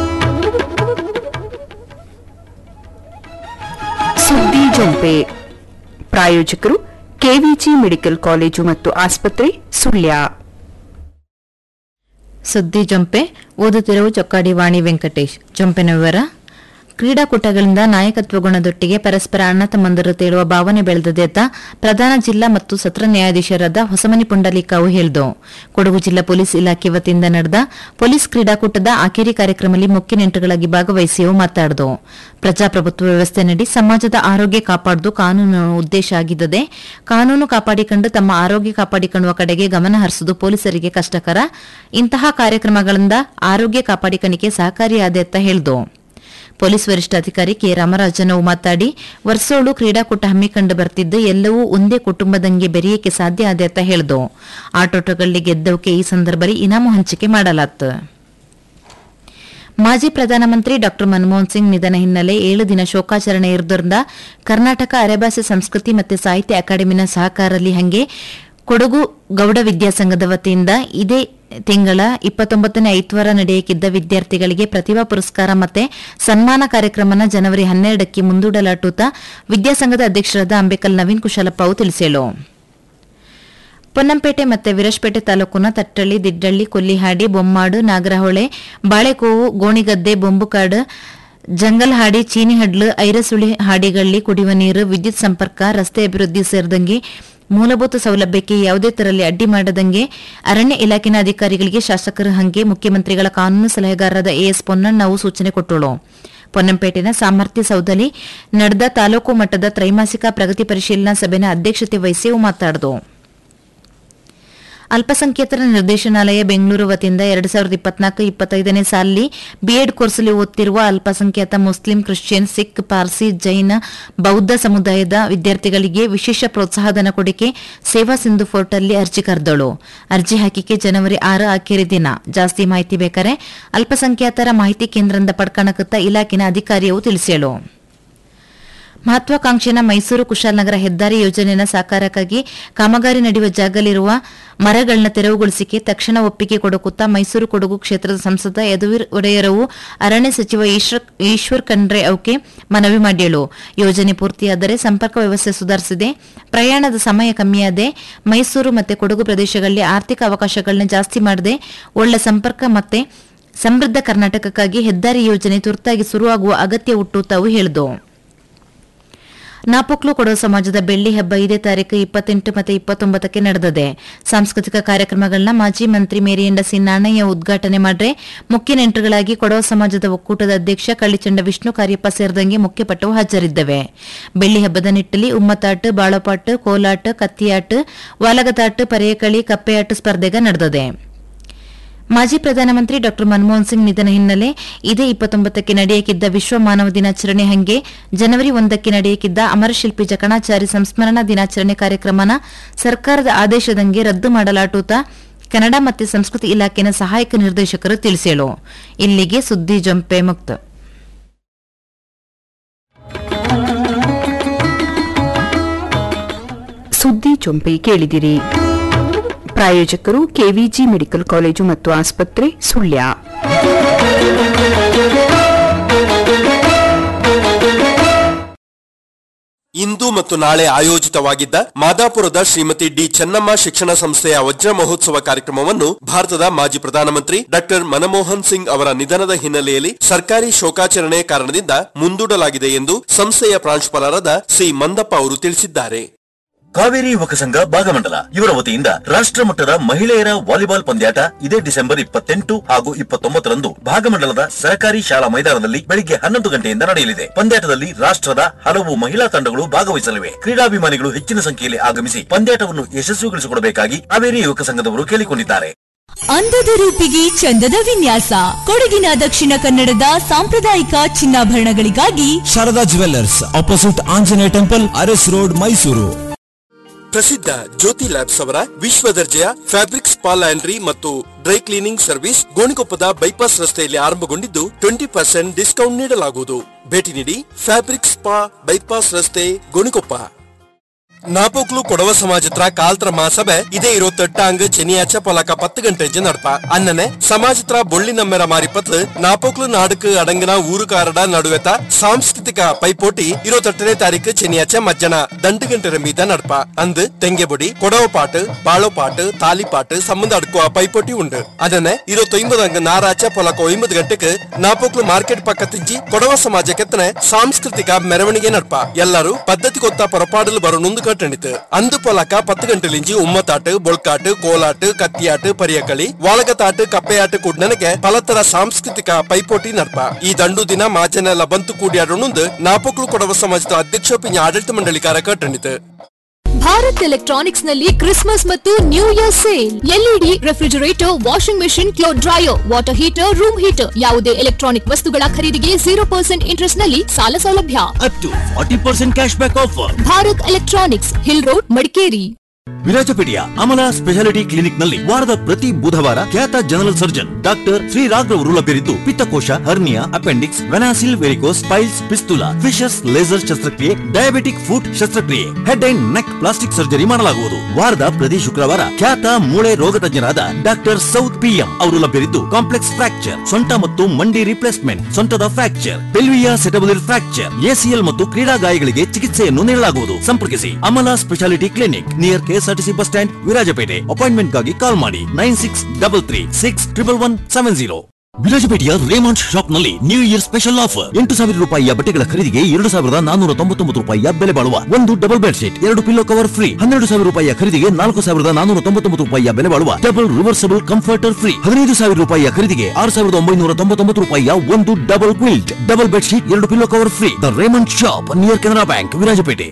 ಸುದ್ದಿ ಜಂಪೆ ಪ್ರಾಯೋಜಕರು ಕೆವಿಜಿ ಮೆಡಿಕಲ್ ಕಾಲೇಜು ಮತ್ತು ಆಸ್ಪತ್ರೆ ಸುಳ್ಯ ಸುದ್ದಿ ಜೊಂಪೆ ಓದುತ್ತಿರುವ ಚೊಕ್ಕಾಡಿ ವಾಣಿ ವೆಂಕಟೇಶ್ ಜೊಂಪೆನ ವಿವರ ಕ್ರೀಡಾಕೂಟಗಳಿಂದ ನಾಯಕತ್ವ ಗುಣದೊಟ್ಟಿಗೆ ಪರಸ್ಪರ ಅಣ್ಣ ತಮ್ಮಂದರು ತೇಳುವ ಭಾವನೆ ಬೆಳೆದದೆ ಅಂತ ಪ್ರಧಾನ ಜಿಲ್ಲಾ ಮತ್ತು ಸತ್ರ ನ್ಯಾಯಾಧೀಶರಾದ ಹೊಸಮನಿ ಪುಂಡಲೀಕಾವು ಹೇಳಿದು ಕೊಡಗು ಜಿಲ್ಲಾ ಪೊಲೀಸ್ ಇಲಾಖೆ ವತಿಯಿಂದ ನಡೆದ ಪೊಲೀಸ್ ಕ್ರೀಡಾಕೂಟದ ಆಖೇರಿ ಕಾರ್ಯಕ್ರಮದಲ್ಲಿ ಮುಖ್ಯ ನೆಂಟುಗಳಾಗಿ ಭಾಗವಹಿಸಿ ಅವು ಮಾತಾಡಿದು ಪ್ರಜಾಪ್ರಭುತ್ವ ವ್ಯವಸ್ಥೆ ನಡಿ ಸಮಾಜದ ಆರೋಗ್ಯ ಕಾಪಾಡುವುದು ಕಾನೂನು ಉದ್ದೇಶ ಆಗಿದ್ದದೆ ಕಾನೂನು ಕಾಪಾಡಿಕೊಂಡು ತಮ್ಮ ಆರೋಗ್ಯ ಕಾಪಾಡಿಕೊಳ್ಳುವ ಕಡೆಗೆ ಗಮನ ಹರಿಸುವುದು ಪೊಲೀಸರಿಗೆ ಕಷ್ಟಕರ ಇಂತಹ ಕಾರ್ಯಕ್ರಮಗಳಿಂದ ಆರೋಗ್ಯ ಕಾಪಾಡಿಕಣಿಕೆ ಸಹಕಾರಿಯಾದೆ ಅಂತ ಹೇಳಿದು ಪೊಲೀಸ್ ವರಿಷ್ಠಾಧಿಕಾರಿ ಕೆ ರಾಮರಾಜನವು ಮಾತಾಡಿ ವರ್ಷೋಳು ಕ್ರೀಡಾಕೂಟ ಹಮ್ಮಿಕೊಂಡು ಬರ್ತಿದ್ದು ಎಲ್ಲವೂ ಒಂದೇ ಕುಟುಂಬದಂಗೆ ಬೆರೆಯಕ್ಕೆ ಸಾಧ್ಯ ಆದೆ ಅಂತ ಹೇಳಿದು ಆಟೋಟಗಳಲ್ಲಿ ಗೆದ್ದವಕ್ಕೆ ಈ ಸಂದರ್ಭದಲ್ಲಿ ಇನಾಮು ಹಂಚಿಕೆ ಮಾಡಲಾತ್ತು ಮಾಜಿ ಪ್ರಧಾನಮಂತ್ರಿ ಡಾ ಮನಮೋಹನ್ ಸಿಂಗ್ ನಿಧನ ಹಿನ್ನೆಲೆ ಏಳು ದಿನ ಶೋಕಾಚರಣೆ ಇರುವುದರಿಂದ ಕರ್ನಾಟಕ ಅರೆಭಾಷೆ ಸಂಸ್ಕೃತಿ ಮತ್ತು ಸಾಹಿತ್ಯ ಅಕಾಡೆಮಿನ ಸಹಕಾರದಲ್ಲಿ ಹಂಗೆ ಕೊಡಗು ಗೌಡ ವಿದ್ಯಾಸಂಘದ ವತಿಯಿಂದ ಇದೇ ತಿಂಗಳ ಇಪ್ಪತ್ತೊಂಬತ್ತನೇ ಐತ್ವಾರ ನಡೆಯಕ್ಕಿದ್ದ ವಿದ್ಯಾರ್ಥಿಗಳಿಗೆ ಪ್ರತಿಭಾ ಪುರಸ್ಕಾರ ಮತ್ತೆ ಸನ್ಮಾನ ಕಾರ್ಯಕ್ರಮನ ಜನವರಿ ಹನ್ನೆರಡಕ್ಕೆ ಮುಂದೂಡಲಾಟುತ್ತ ವಿದ್ಯಾಸಂಘದ ಅಧ್ಯಕ್ಷರಾದ ಅಂಬೇಕಲ್ ನವೀನ್ ಕುಶಲಪ್ಪ ಅವು ತಿಳಿಸೇಳು ಪೊನ್ನಂಪೇಟೆ ಮತ್ತು ವಿರಸ್ಪೇಟೆ ತಾಲೂಕಿನ ತಟ್ಟಳ್ಳಿ ದಿಡ್ಡಳ್ಳಿ ಕೊಲ್ಲಿಹಾಡಿ ಬೊಮ್ಮಾಡು ನಾಗರಹೊಳೆ ಬಾಳೆಕೋವು ಗೋಣಿಗದ್ದೆ ಬೊಂಬುಕಾಡು ಜಂಗಲ್ಹಾಡಿ ಚೀನಿಹಡ್ಲು ಐರಸುಳಿ ಹಾಡಿಗಳ್ಳಿ ಕುಡಿಯುವ ನೀರು ವಿದ್ಯುತ್ ಸಂಪರ್ಕ ರಸ್ತೆ ಅಭಿವೃದ್ಧಿ ಸೇರಿದಂಗೆ ಮೂಲಭೂತ ಸೌಲಭ್ಯಕ್ಕೆ ಯಾವುದೇ ತರಲಿ ಅಡ್ಡಿ ಮಾಡದಂಗೆ ಅರಣ್ಯ ಇಲಾಖೆನ ಅಧಿಕಾರಿಗಳಿಗೆ ಶಾಸಕರು ಹಂಗೆ ಮುಖ್ಯಮಂತ್ರಿಗಳ ಕಾನೂನು ಸಲಹೆಗಾರರಾದ ಎಎಸ್ ಪೊನ್ನಣ್ಣವು ಸೂಚನೆ ಕೊಟ್ಟಳು ಪೊನ್ನಂಪೇಟೆನ ಸಾಮರ್ಥ್ಯ ಸೌಧಲ್ಲಿ ನಡೆದ ತಾಲೂಕು ಮಟ್ಟದ ತ್ರೈಮಾಸಿಕ ಪ್ರಗತಿ ಪರಿಶೀಲನಾ ಸಭೆನ ಅಧ್ಯಕ್ಷತೆ ವಹಿಸಿ ಅವು ಮಾತಾಡಿದು ಅಲ್ಪಸಂಖ್ಯಾತರ ನಿರ್ದೇಶನಾಲಯ ಬೆಂಗಳೂರು ವತಿಯಿಂದ ಎರಡು ಸಾವಿರದ ಇಪ್ಪತ್ನಾಲ್ಕು ಇಪ್ಪತ್ತೈದನೇ ಸಾಲಿನಲ್ಲಿ ಬಿಎಡ್ ಕೋರ್ಸ್ನಲ್ಲಿ ಓದ್ತಿರುವ ಅಲ್ಪಸಂಖ್ಯಾತ ಮುಸ್ಲಿಂ ಕ್ರಿಶ್ಚಿಯನ್ ಸಿಖ್ ಪಾರ್ಸಿ ಜೈನ ಬೌದ್ಧ ಸಮುದಾಯದ ವಿದ್ಯಾರ್ಥಿಗಳಿಗೆ ವಿಶೇಷ ಪ್ರೋತ್ಸಾಹಧನ ಕೊಡಿಕೆ ಸೇವಾ ಸಿಂಧು ಪೋರ್ಟಲ್ಲಿ ಅರ್ಜಿ ಕರೆದಳು ಅರ್ಜಿ ಹಾಕಿಕೆ ಜನವರಿ ಆರು ಆಖೇರಿ ದಿನ ಜಾಸ್ತಿ ಮಾಹಿತಿ ಬೇಕಾರೆ ಅಲ್ಪಸಂಖ್ಯಾತರ ಮಾಹಿತಿ ಕೇಂದ್ರದಿಂದ ಪಡ್ಕಣಕತ್ತ ಇಲಾಖೆನ ಅಧಿಕಾರಿಯು ತಿಳಿಸೇಳು ಮಹತ್ವಾಕಾಂಕ್ಷೆನ ಮೈಸೂರು ಕುಶಾಲನಗರ ಹೆದ್ದಾರಿ ಯೋಜನೆಯ ಸಾಕಾರಕ್ಕಾಗಿ ಕಾಮಗಾರಿ ನಡೆಯುವ ಜಾಗದಲ್ಲಿರುವ ಮರಗಳನ್ನ ತೆರವುಗೊಳಿಸಿಕೆ ತಕ್ಷಣ ಒಪ್ಪಿಗೆ ಕೊಡಕುತ್ತಾ ಮೈಸೂರು ಕೊಡಗು ಕ್ಷೇತ್ರದ ಸಂಸದ ಯದುವೀರ್ ಒಡೆಯರವು ಅರಣ್ಯ ಸಚಿವ ಈಶ್ವರ್- ಈಶ್ವರ್ ಖಂಡ್ರೆ ಅವಕ್ಕೆ ಮನವಿ ಮಾಡಿಯಳು ಯೋಜನೆ ಪೂರ್ತಿಯಾದರೆ ಸಂಪರ್ಕ ವ್ಯವಸ್ಥೆ ಸುಧಾರಿಸಿದೆ ಪ್ರಯಾಣದ ಸಮಯ ಕಮ್ಮಿಯಾದೆ ಮೈಸೂರು ಮತ್ತು ಕೊಡಗು ಪ್ರದೇಶಗಳಲ್ಲಿ ಆರ್ಥಿಕ ಅವಕಾಶಗಳನ್ನ ಜಾಸ್ತಿ ಮಾಡದೆ ಒಳ್ಳೆ ಸಂಪರ್ಕ ಮತ್ತೆ ಸಮೃದ್ಧ ಕರ್ನಾಟಕಕ್ಕಾಗಿ ಹೆದ್ದಾರಿ ಯೋಜನೆ ತುರ್ತಾಗಿ ಶುರುವಾಗುವ ಅಗತ್ಯ ಹುಟ್ಟು ತಾವು ಹೇಳಿದು ನಾಪೋಕ್ಲು ಕೊಡವ ಸಮಾಜದ ಬೆಳ್ಳಿ ಹಬ್ಬ ಇದೇ ತಾರೀಕು ಇಪ್ಪತ್ತೆಂಟು ಮತ್ತು ಇಪ್ಪತ್ತೊಂಬತ್ತಕ್ಕೆ ನಡೆದಿದೆ ಸಾಂಸ್ಕೃತಿಕ ಕಾರ್ಯಕ್ರಮಗಳನ್ನ ಮಾಜಿ ಮಂತ್ರಿ ಮೇರಿಯಂಡ ಸಿ ನಾಣಯ್ಯ ಉದ್ಘಾಟನೆ ಮಾಡ್ರೆ ಮುಖ್ಯ ನೆಂಟರುಗಳಾಗಿ ಕೊಡವ ಸಮಾಜದ ಒಕ್ಕೂಟದ ಅಧ್ಯಕ್ಷ ಕಳ್ಳಿಚಂಡ ವಿಷ್ಣು ಕಾರ್ಯಪ್ಪ ಸೇರಿದಂಗೆ ಮುಖ್ಯಪಟ್ಟವು ಹಾಜರಿದ್ದವೆ ಬೆಳ್ಳಿ ಹಬ್ಬದ ನಿಟ್ಟಲ್ಲಿ ಉಮ್ಮತ್ತಾಟ ಬಾಳಪಾಟ್ ಕೋಲಾಟ ಕತ್ತಿಯಾಟ ವಾಲಗತಾಟ ಪರೆಯಕಳಿ ಕಪ್ಪೆಯಾಟ ಸ್ಪರ್ಧೆಗ ನಡೆದಿದೆ ಮಾಜಿ ಪ್ರಧಾನಮಂತ್ರಿ ಡಾ ಮನಮೋಹನ್ ಸಿಂಗ್ ನಿಧನ ಹಿನ್ನೆಲೆ ಇದೇ ಇಪ್ಪತ್ತೊಂಬತ್ತಕ್ಕೆ ನಡೆಯಕಿದ್ದ ವಿಶ್ವ ಮಾನವ ದಿನಾಚರಣೆ ಹಂಗೆ ಜನವರಿ ಒಂದಕ್ಕೆ ನಡೆಯಕಿದ್ದ ಅಮರಶಿಲ್ಪಿ ಜಕಣಾಚಾರಿ ಸಂಸ್ಮರಣಾ ದಿನಾಚರಣೆ ಕಾರ್ಯಕ್ರಮನ ಸರ್ಕಾರದ ಆದೇಶದಂಗೆ ರದ್ದು ಮಾಡಲಾಟೂತ ಕನ್ನಡ ಮತ್ತು ಸಂಸ್ಕೃತಿ ಇಲಾಖೆನ ಸಹಾಯಕ ನಿರ್ದೇಶಕರು ತಿಳಿಸೇಳು ಇಲ್ಲಿಗೆ ಸುದ್ದಿ ಜಂಪೆ ಮುಕ್ತ ಸುದ್ದಿ ಚೊಂಪೆ ಕೇಳಿದಿರಿ ಪ್ರಾಯೋಜಕರು ಕೆವಿಜಿ ಮೆಡಿಕಲ್ ಕಾಲೇಜು ಮತ್ತು ಆಸ್ಪತ್ರೆ ಸುಳ್ಯ ಇಂದು ಮತ್ತು ನಾಳೆ ಆಯೋಜಿತವಾಗಿದ್ದ ಮಾದಾಪುರದ ಶ್ರೀಮತಿ ಡಿ ಚೆನ್ನಮ್ಮ ಶಿಕ್ಷಣ ಸಂಸ್ಥೆಯ ವಜ್ರ ಮಹೋತ್ಸವ ಕಾರ್ಯಕ್ರಮವನ್ನು ಭಾರತದ ಮಾಜಿ ಪ್ರಧಾನಮಂತ್ರಿ ಡಾಕ್ಟರ್ ಮನಮೋಹನ್ ಸಿಂಗ್ ಅವರ ನಿಧನದ ಹಿನ್ನೆಲೆಯಲ್ಲಿ ಸರ್ಕಾರಿ ಶೋಕಾಚರಣೆ ಕಾರಣದಿಂದ ಮುಂದೂಡಲಾಗಿದೆ ಎಂದು ಸಂಸ್ಥೆಯ ಪ್ರಾಂಶುಪಾಲರಾದ ಸಿ ಮಂದಪ್ಪ ಅವರು ತಿಳಿಸಿದ್ದಾರೆ ಕಾವೇರಿ ಯುವಕ ಸಂಘ ಭಾಗಮಂಡಲ ಇವರ ವತಿಯಿಂದ ರಾಷ್ಟ್ರ ಮಟ್ಟದ ಮಹಿಳೆಯರ ವಾಲಿಬಾಲ್ ಪಂದ್ಯಾಟ ಇದೇ ಡಿಸೆಂಬರ್ ಇಪ್ಪತ್ತೆಂಟು ಹಾಗೂ ಇಪ್ಪತ್ತೊಂಬತ್ತರಂದು ಭಾಗಮಂಡಲದ ಸಹಕಾರಿ ಶಾಲಾ ಮೈದಾನದಲ್ಲಿ ಬೆಳಿಗ್ಗೆ ಹನ್ನೊಂದು ಗಂಟೆಯಿಂದ ನಡೆಯಲಿದೆ ಪಂದ್ಯಾಟದಲ್ಲಿ ರಾಷ್ಟ್ರದ ಹಲವು ಮಹಿಳಾ ತಂಡಗಳು ಭಾಗವಹಿಸಲಿವೆ ಕ್ರೀಡಾಭಿಮಾನಿಗಳು ಹೆಚ್ಚಿನ ಸಂಖ್ಯೆಯಲ್ಲಿ ಆಗಮಿಸಿ ಪಂದ್ಯಾಟವನ್ನು ಯಶಸ್ವಿಗೊಳಿಸಿಕೊಡಬೇಕಾಗಿ ಕಾವೇರಿ ಯುವಕ ಸಂಘದವರು ಕೇಳಿಕೊಂಡಿದ್ದಾರೆ ಅಂದದ ರೂಪಿಗೆ ಚಂದದ ವಿನ್ಯಾಸ ಕೊಡಗಿನ ದಕ್ಷಿಣ ಕನ್ನಡದ ಸಾಂಪ್ರದಾಯಿಕ ಚಿನ್ನಾಭರಣಗಳಿಗಾಗಿ Sharada jewellers opposite Anjaneya temple Aras road Mysuru ಪ್ರಸಿದ್ಧ ಜ್ಯೋತಿ ಲ್ಯಾಬ್ಸ್ ಅವರ ವಿಶ್ವ ದರ್ಜೆಯ ಫ್ಯಾಬ್ರಿಕ್ ಸ್ಪಾ ಲ್ಯಾಂಡ್ರಿ ಮತ್ತು ಡ್ರೈ ಕ್ಲೀನಿಂಗ್ ಸರ್ವಿಸ್ ಗೋಣಿಕೊಪ್ಪದ ಬೈಪಾಸ್ ರಸ್ತೆಯಲ್ಲಿ ಆರಂಭಗೊಂಡಿದ್ದು ಟ್ವೆಂಟಿ ಪರ್ಸೆಂಟ್ ಡಿಸ್ಕೌಂಟ್ ನೀಡಲಾಗುವುದು ಭೇಟಿ ನೀಡಿ ಫ್ಯಾಬ್ರಿಕ್ ಸ್ಪಾ ಬೈಪಾಸ್ ರಸ್ತೆ ಗೋಣಿಕೊಪ್ಪ ನಾಪೋಕ್ಲು ಕೊಡವ ಸಮಾಜತ್ರ ಕಾಲ್ತ್ರ ಮಹಾಸಭೆ ಇದೇ ಇರೋ ತಟ್ಟಾಂಗ್ ಚೆನಿಯಾಚ ಪೊಲಕ ಪತ್ತು ಗಂಟೆ ನಡಪ ಅನ್ನನೆ ಸಮಾಜತ್ರ ಬೊಳ್ಳಿ ನಮ್ಮೆರ ಮಾರಿಪತ್ ನಾಪೋಕ್ಲು ನಾಡುಕು ಅಡಂಗನ ಊರುಕಾರಡ ನಡುವೆತ ಸಾಂಸ್ಕೃತಿಕ ಪೈಪೋಟಿ ಇರೋ ತಟ್ಟನೇ ತಾರೀಕು ಚೆನಿಯಾಚ ಮಜ್ಜನ ದಂಡು ಗಂಟೆ ಮೀದ ನಡಪ ಅಂದ್ ತೆಂಗೆಬೊಡಿ ಕೊಡವ ಪಾಟ್ ಬಾಳೋ ಪಾಟ್ ತಾಲಿ ಪಾಟ್ ಸಂಬಂಧ ಅಡ್ಕುವ ಪೈಪೋಟಿ ಉಂಡು ಅದನ್ನೆ ಇರೋ ತೊಂಬದಂಗ ನಾರಾಚ ಪೊಲಕ ಒಂಬತ್ತು ಗಂಟೆಗೆ ನಾಪೋಕ್ಲು ಮಾರ್ಕೆಟ್ ಪಕ್ಕ ತಿಂಜಿ ಕೊಡವ ಸಮಾಜಕ್ಕೆತ್ತನೆ ಸಾಂಸ್ಕೃತಿಕ ಮೆರವಣಿಗೆ ನಡಪ ಎಲ್ಲರೂ ಪದ್ಧತಿ ಕೊತ್ತ ಪೊರಪಾಡಲು ಬರೋಣೊಂದು ಕಟ್ಟಣಿತು ಅಂದು ಪೊಲಕ ಪತ್ತು ಗಂಟೆಲಿಂಜಿ ಉಮ್ಮತಾಟ್ ಬೊಳ್ಕಾಟ್ ಕೋಲಾಟ್ ಕತ್ತಿಯಾಟ್ ಪರಿಯಕಳಿ ವಾಳಗತಾಟ್ ಕಪ್ಪೆಯಾಟ್ ಕೂಡ್ನನಗೆ ಪಲತರ ಸಾಂಸ್ಕೃತಿಕ ಪೈಪೋಟಿ ನಡ್ಪ ಈ ದಂಡು ದಿನ ಮಾಜನೆಲ್ಲ ಬಂತು ಕೂಡಿಯಾಡೋಣಂದು ನಾಪೋಕ್ಲು ಕೊಡವ ಸಮಾಜದ ಅಧ್ಯಕ್ಷ ಪಿಂಜ ಆಡಳಿತ ಮಂಡಳಿಕಾರ ಕಟ್ಟಣಿತು ಭಾರತ್ ಎಲೆಕ್ಟ್ರಾನಿಕ್ಸ್ ನಲ್ಲಿ ಕ್ರಿಸ್ಮಸ್ ಮತ್ತು new year sale LED refrigerator washing machine cloth dryer water heater room heater ಯಾವುದೇ ಎಲೆಕ್ಟ್ರಾನಿಕ್ ವಸ್ತುಗಳ ಖರೀದಿಗೆ ಜೀರೋ ಪರ್ಸೆಂಟ್ ಇಂಟ್ರೆಸ್ಟ್ ನಲ್ಲಿ ಸಾಲ ಸೌಲಭ್ಯ up to forty percent cash back offer Bharat electronics hill road Madikeri ವಿರಾಜಪೇಟೆಯ ಅಮಲ ಸ್ಪೆಷಾಲಿಟಿ ಕ್ಲಿನಿಕ್ ನಲ್ಲಿ ವಾರದ ಪ್ರತಿ ಬುಧವಾರ ಖ್ಯಾತ general surgeon doctor Shri Raghav ಲಭ್ಯರಿದ್ದು ಪಿತ್ತಕೋಶ ಹರ್ನಿಯಾ ಅಪೆಂಡಿಕ್ಸ್ ವೆನಾಸಿಲ್ varicose piles fistula fissures laser ಶಸ್ತ್ರಕ್ರಿಯೆ diabetic foot ಶಸ್ತ್ರಕ್ರಿಯೆ head and neck plastic surgery ಮಾಡಲಾಗುವುದು ವಾರದ ಪ್ರತಿ ಶುಕ್ರವಾರ ಖ್ಯಾತ ಮೂಳೆ ರೋಗ ತಜ್ಞರಾದ ಡಾಕ್ಟರ್ ಸೌತ್ ಪಿಎಂ ಅವರು ಲಭ್ಯರಿದ್ದು ಕಾಂಪ್ಲೆಕ್ಸ್ ಫ್ರಾಕ್ಚರ್ ಸೊಂಟ ಮತ್ತು ಮಂಡಿ ರಿಪ್ಲೇಸ್ಮೆಂಟ್ ಸೊಂಟದ fracture pelvic acetabular fracture ACL ಮತ್ತು ಕ್ರೀಡಾ ಗಾಯಗಳಿಗೆ ಚಿಕಿತ್ಸೆಯನ್ನು ನೀಡಲಾಗುವುದು ಸಂಪರ್ಕಿಸಿ Amala speciality clinic near KSRTC bus stand Virajpet ಅಪಾಯಿಂಟ್ಮೆಂಟ್ಗಾಗಿ ಕಾಲ್ ಮಾಡಿ nine six double three six triple one seven zero ವಿರಾಜಪೇಟೆಯ ರೇಮಾಂಡ್ ಶಾಪ್ ನಲ್ಲಿ ನ್ಯೂ ಇಯರ್ ಸ್ಪೆಷಲ್ ಆಫರ್ ಎಂಟು ಸಾವಿರ ರೂಪಾಯಿಯ ಬಟ್ಟೆಗಳ ಖರೀದಿಗೆ ಎರಡು ಸಾವಿರದ ನಾನೂರ ತೊಂಬತ್ತೊಂಬತ್ತು ರೂಪಾಯಿಯ ಬೆಲೆ ಬಾಳುವ ಒಂದು ಡಬಲ್ ಬೆಡ್ ಶೀಟ್ ಎರಡು ಪಿಲ್ಲೋ ಕವರ್ ಫ್ರೀ ಹನ್ನೆರಡು ಸಾವಿರ ರೂಪಾಯಿಯ ಖರೀದಿಗೆ ನಾಲ್ಕು ಸಾವಿರದ ನಾನೂರ ತೊಂಬತ್ತೊಂಬತ್ತು ರೂಪಾಯಿಯ ಬೆಲೆ ಬಾಳುವ ಡಬಲ್ ರಿವರ್ಸಬಲ್ ಕಂಫರ್ಟರ್ ಫ್ರೀ ಹದಿನೈದು ಸಾವಿರ ರೂಪಾಯಿಯ ಖರೀದಿಗೆ ಆರು ಸಾವಿರದ ಒಂಬೈನೂರ ತೊಂಬತ್ತೊಂಬತ್ತು ರೂಪಾಯಿಯ ಒಂದು double quilt double bed sheet ಎರಡು pillow cover free the Raymond shop near Canara bank Virajpet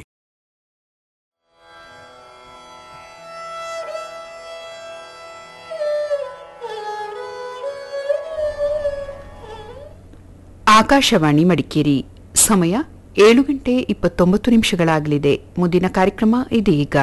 Akashvani Madikeri ಸಮಯ ಏಳು ಗಂಟೆ ಇಪ್ಪತ್ತೊಂಬತ್ತು ನಿಮಿಷಗಳಾಗಲಿದೆ ಮುಂದಿನ ಕಾರ್ಯಕ್ರಮ ಇದೀಗ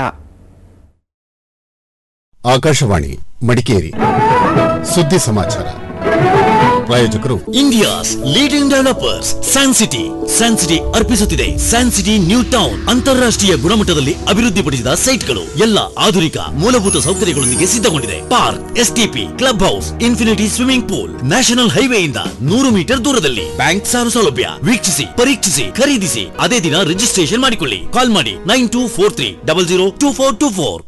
ಆಕಾಶವಾಣಿ ಮಡಿಕೇರಿ ಸುದ್ದಿ ಸಮಾಚಾರ ಪ್ರಾಯೋಜಕರು India's leading developers San City San City ಅರ್ಪಿಸುತ್ತಿದೆ ಸ್ಯಾನ್ ಸಿಟಿ ನ್ಯೂ ಟೌನ್ ಅಂತಾರಾಷ್ಟ್ರೀಯ ಗುಣಮಟ್ಟದಲ್ಲಿ ಅಭಿವೃದ್ಧಿಪಡಿಸಿದ ಸೈಟ್ಗಳು ಎಲ್ಲ ಆಧುನಿಕ ಮೂಲಭೂತ ಸೌಕರ್ಯಗಳೊಂದಿಗೆ ಸಿದ್ಧಗೊಂಡಿದೆ park STP club house infinity swimming pool national ಹೈವೇಯಿಂದ ನೂರು ಮೀಟರ್ ದೂರದಲ್ಲಿ ಬ್ಯಾಂಕ್ ಸಾಲ ಸೌಲಭ್ಯ ವೀಕ್ಷಿಸಿ ಪರೀಕ್ಷಿಸಿ ಖರೀದಿಸಿ ಅದೇ ದಿನ ರಿಜಿಸ್ಟ್ರೇಷನ್ ಮಾಡಿಕೊಳ್ಳಿ ಕಾಲ್ ಮಾಡಿ nine two four three double zero two four two four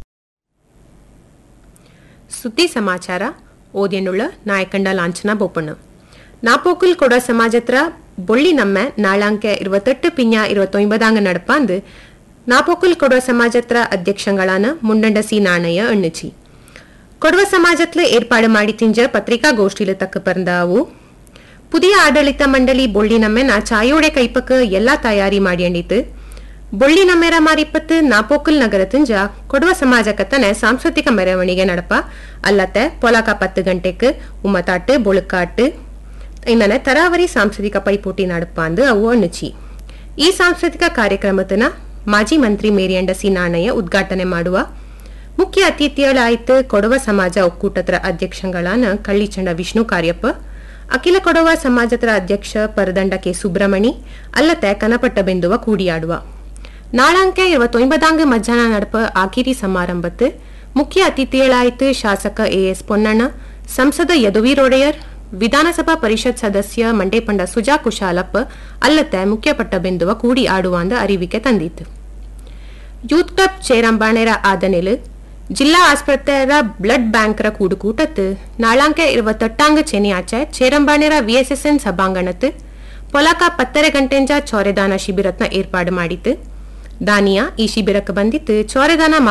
ಸುದ್ದಿ ಸಮಾಚಾರ ಓದಿಯನುಳ್ಳ ನಾಯಕಂಡ ಲಾಂಛನ ಬೋಪಣ್ಣ ನಾಪೋಕಲ್ ಕೊಡ ಸಮಾಜತ್ರ ಬೊಳ್ಳಿ ನಮ್ಮ ನಾಳಾಂಕೆ ഇരുപത്തെട്ട് പിഞ്ഞ ഇരുപത്തൊമ്പതാങ് നടപ്പാന്ത് നാപ്പോക്കൽ കൊടുവ സമാജത്ര അധ്യക്ഷങ്ങളാണ് മുണ്ടണ്ട സി നാണയ എണ്ണിച്ചി കൊടുവ സമാജത്തില് ഏർപ്പാട് മാടി തിഞ്ച പത്രികാಗೋಷ್ಠಿಲು ತಕ್ಕ ಪರಂದಾವು പുതിയ ಆಡಳಿತ ಮಂಡಳಿ ಬೊಳ್ಳಿ ನಮ್ಮೆನ ಚಾಯೋಡೆ ಕೈಪಕ್ ಎಲ್ಲಾ ತಯಾರಿ ಮಾಡಿಯಂಡಿತು ಬೊಳ್ಳಿ ನಮ್ಮೆರ ಮಾರಿಪ್ಪತ್ತು ನಾಪೋಕಲ್ ನಗರ ತುಂಜ ಕೊಡುವ ಸಮಾಜಕತ್ತನೆ ಸಾಂಸ್ಕೃತಿಕ ಮೆರವಣಿಗೆ ನಡಪ ಅಲ್ಲತ್ತೆ ಪೊಲಕ ಪತ್ತು ಗಂಟೆಕ್ ಉಮ್ಮತಾಟ್ ಬೊಳುಕಾಟ್ ಇನ್ನನೆ ತರಾವರಿ ಸಾಂಸ್ಕೃತಿಕ ಪೈಪೋಟಿ ನಡಪ ಅಂದು ಅವು ಅಣ್ಣುಚಿ ಈ ಸಾಂಸ್ಕೃತಿಕ ಕಾರ್ಯಕ್ರಮತನ ಮಾಜಿ ಮಂತ್ರಿ ಮೇರಿಯಂಡ ಸಿ ನಾಣಯ್ಯ ಉದ್ಘಾಟನೆ ಮಾಡುವ ಮುಖ್ಯ ಅತಿಥಿಗಳಾಯ್ತು ಕೊಡವ ಸಮಾಜ ಒಕ್ಕೂಟತ್ರ ಅಧ್ಯಕ್ಷಗಳಾನ ಕಳ್ಳಿಚಂಡ ವಿಷ್ಣು ಕಾರ್ಯಪ್ಪ ಅಖಿಲ ಕೊಡವ ಸಮಾಜತ್ರ ಅಧ್ಯಕ್ಷ ಪರದಂಡ ಕೆ ಸುಬ್ರಮಣಿ ಅಲ್ಲತೆ ಕನಪಟ್ಟ ಬೆಂದುವ ಕೂಡಿಯಾಡುವ ನಾಳಾಂಕೆ ഇരുപത്തൊൻപതാങ്ക് മധ്യാഹ്ന നടപ്പ് ആക്കിരി സമാരംഭത്ത് മുഖ്യ അതിഥികളായിട്ട് ಶಾಸಕ ಎಎಸ್ ಪೊನ್ನಣ್ಣ ಸಂಸದ ಯದುವೀರ್ ಒಡೆಯರ್ ವಿಧಾನಸಭಾ ಪರಿಷತ್ ಸದಸ್ಯ ಮಂಡೇಪಂಡ ಸುಜಾ ಕುಶಾಲಪ್ಪ ಅಲ್ಲತ್ತೆ ಮುಖ್ಯಪಟ್ಟ ಬೆಂದುವ ಕೂಡಿ ಆಡುವಂದ ಅರಿವಿಕೆ ತಂದಿತ್ತು ಯೂತ್ ಕ್ಲಬ್ ചേരമ്പാണേര ആദനില് ജില്ലാ ആസ്പത്രിയുടെ ബ്ലഡ് ബാങ്കര കൂടുകൂട്ടത്ത് നാളാങ്ക ഇരുപത്തെട്ടാങ്ക് ശനിയാഴ്ച ചേരമ്പാണേര വി ಎಸ್ ಎಸ್ ಎನ್ ಸಭಾಂಗಣത്ത് ಪೊಲಕ ಪತ್ತರ ಗಂಟೆಂಜ ಚೌರೆದಾನ ಶಿಬಿರತ್ನ ಏರ್ಪಾಡು ಮಾಡಿತ್ತು ದಾನಿಯಾ ಈ ಶಿಬಿರಕ್ಕೆ ಬಂದಿತ್ತು ಚೌರೆದಾನ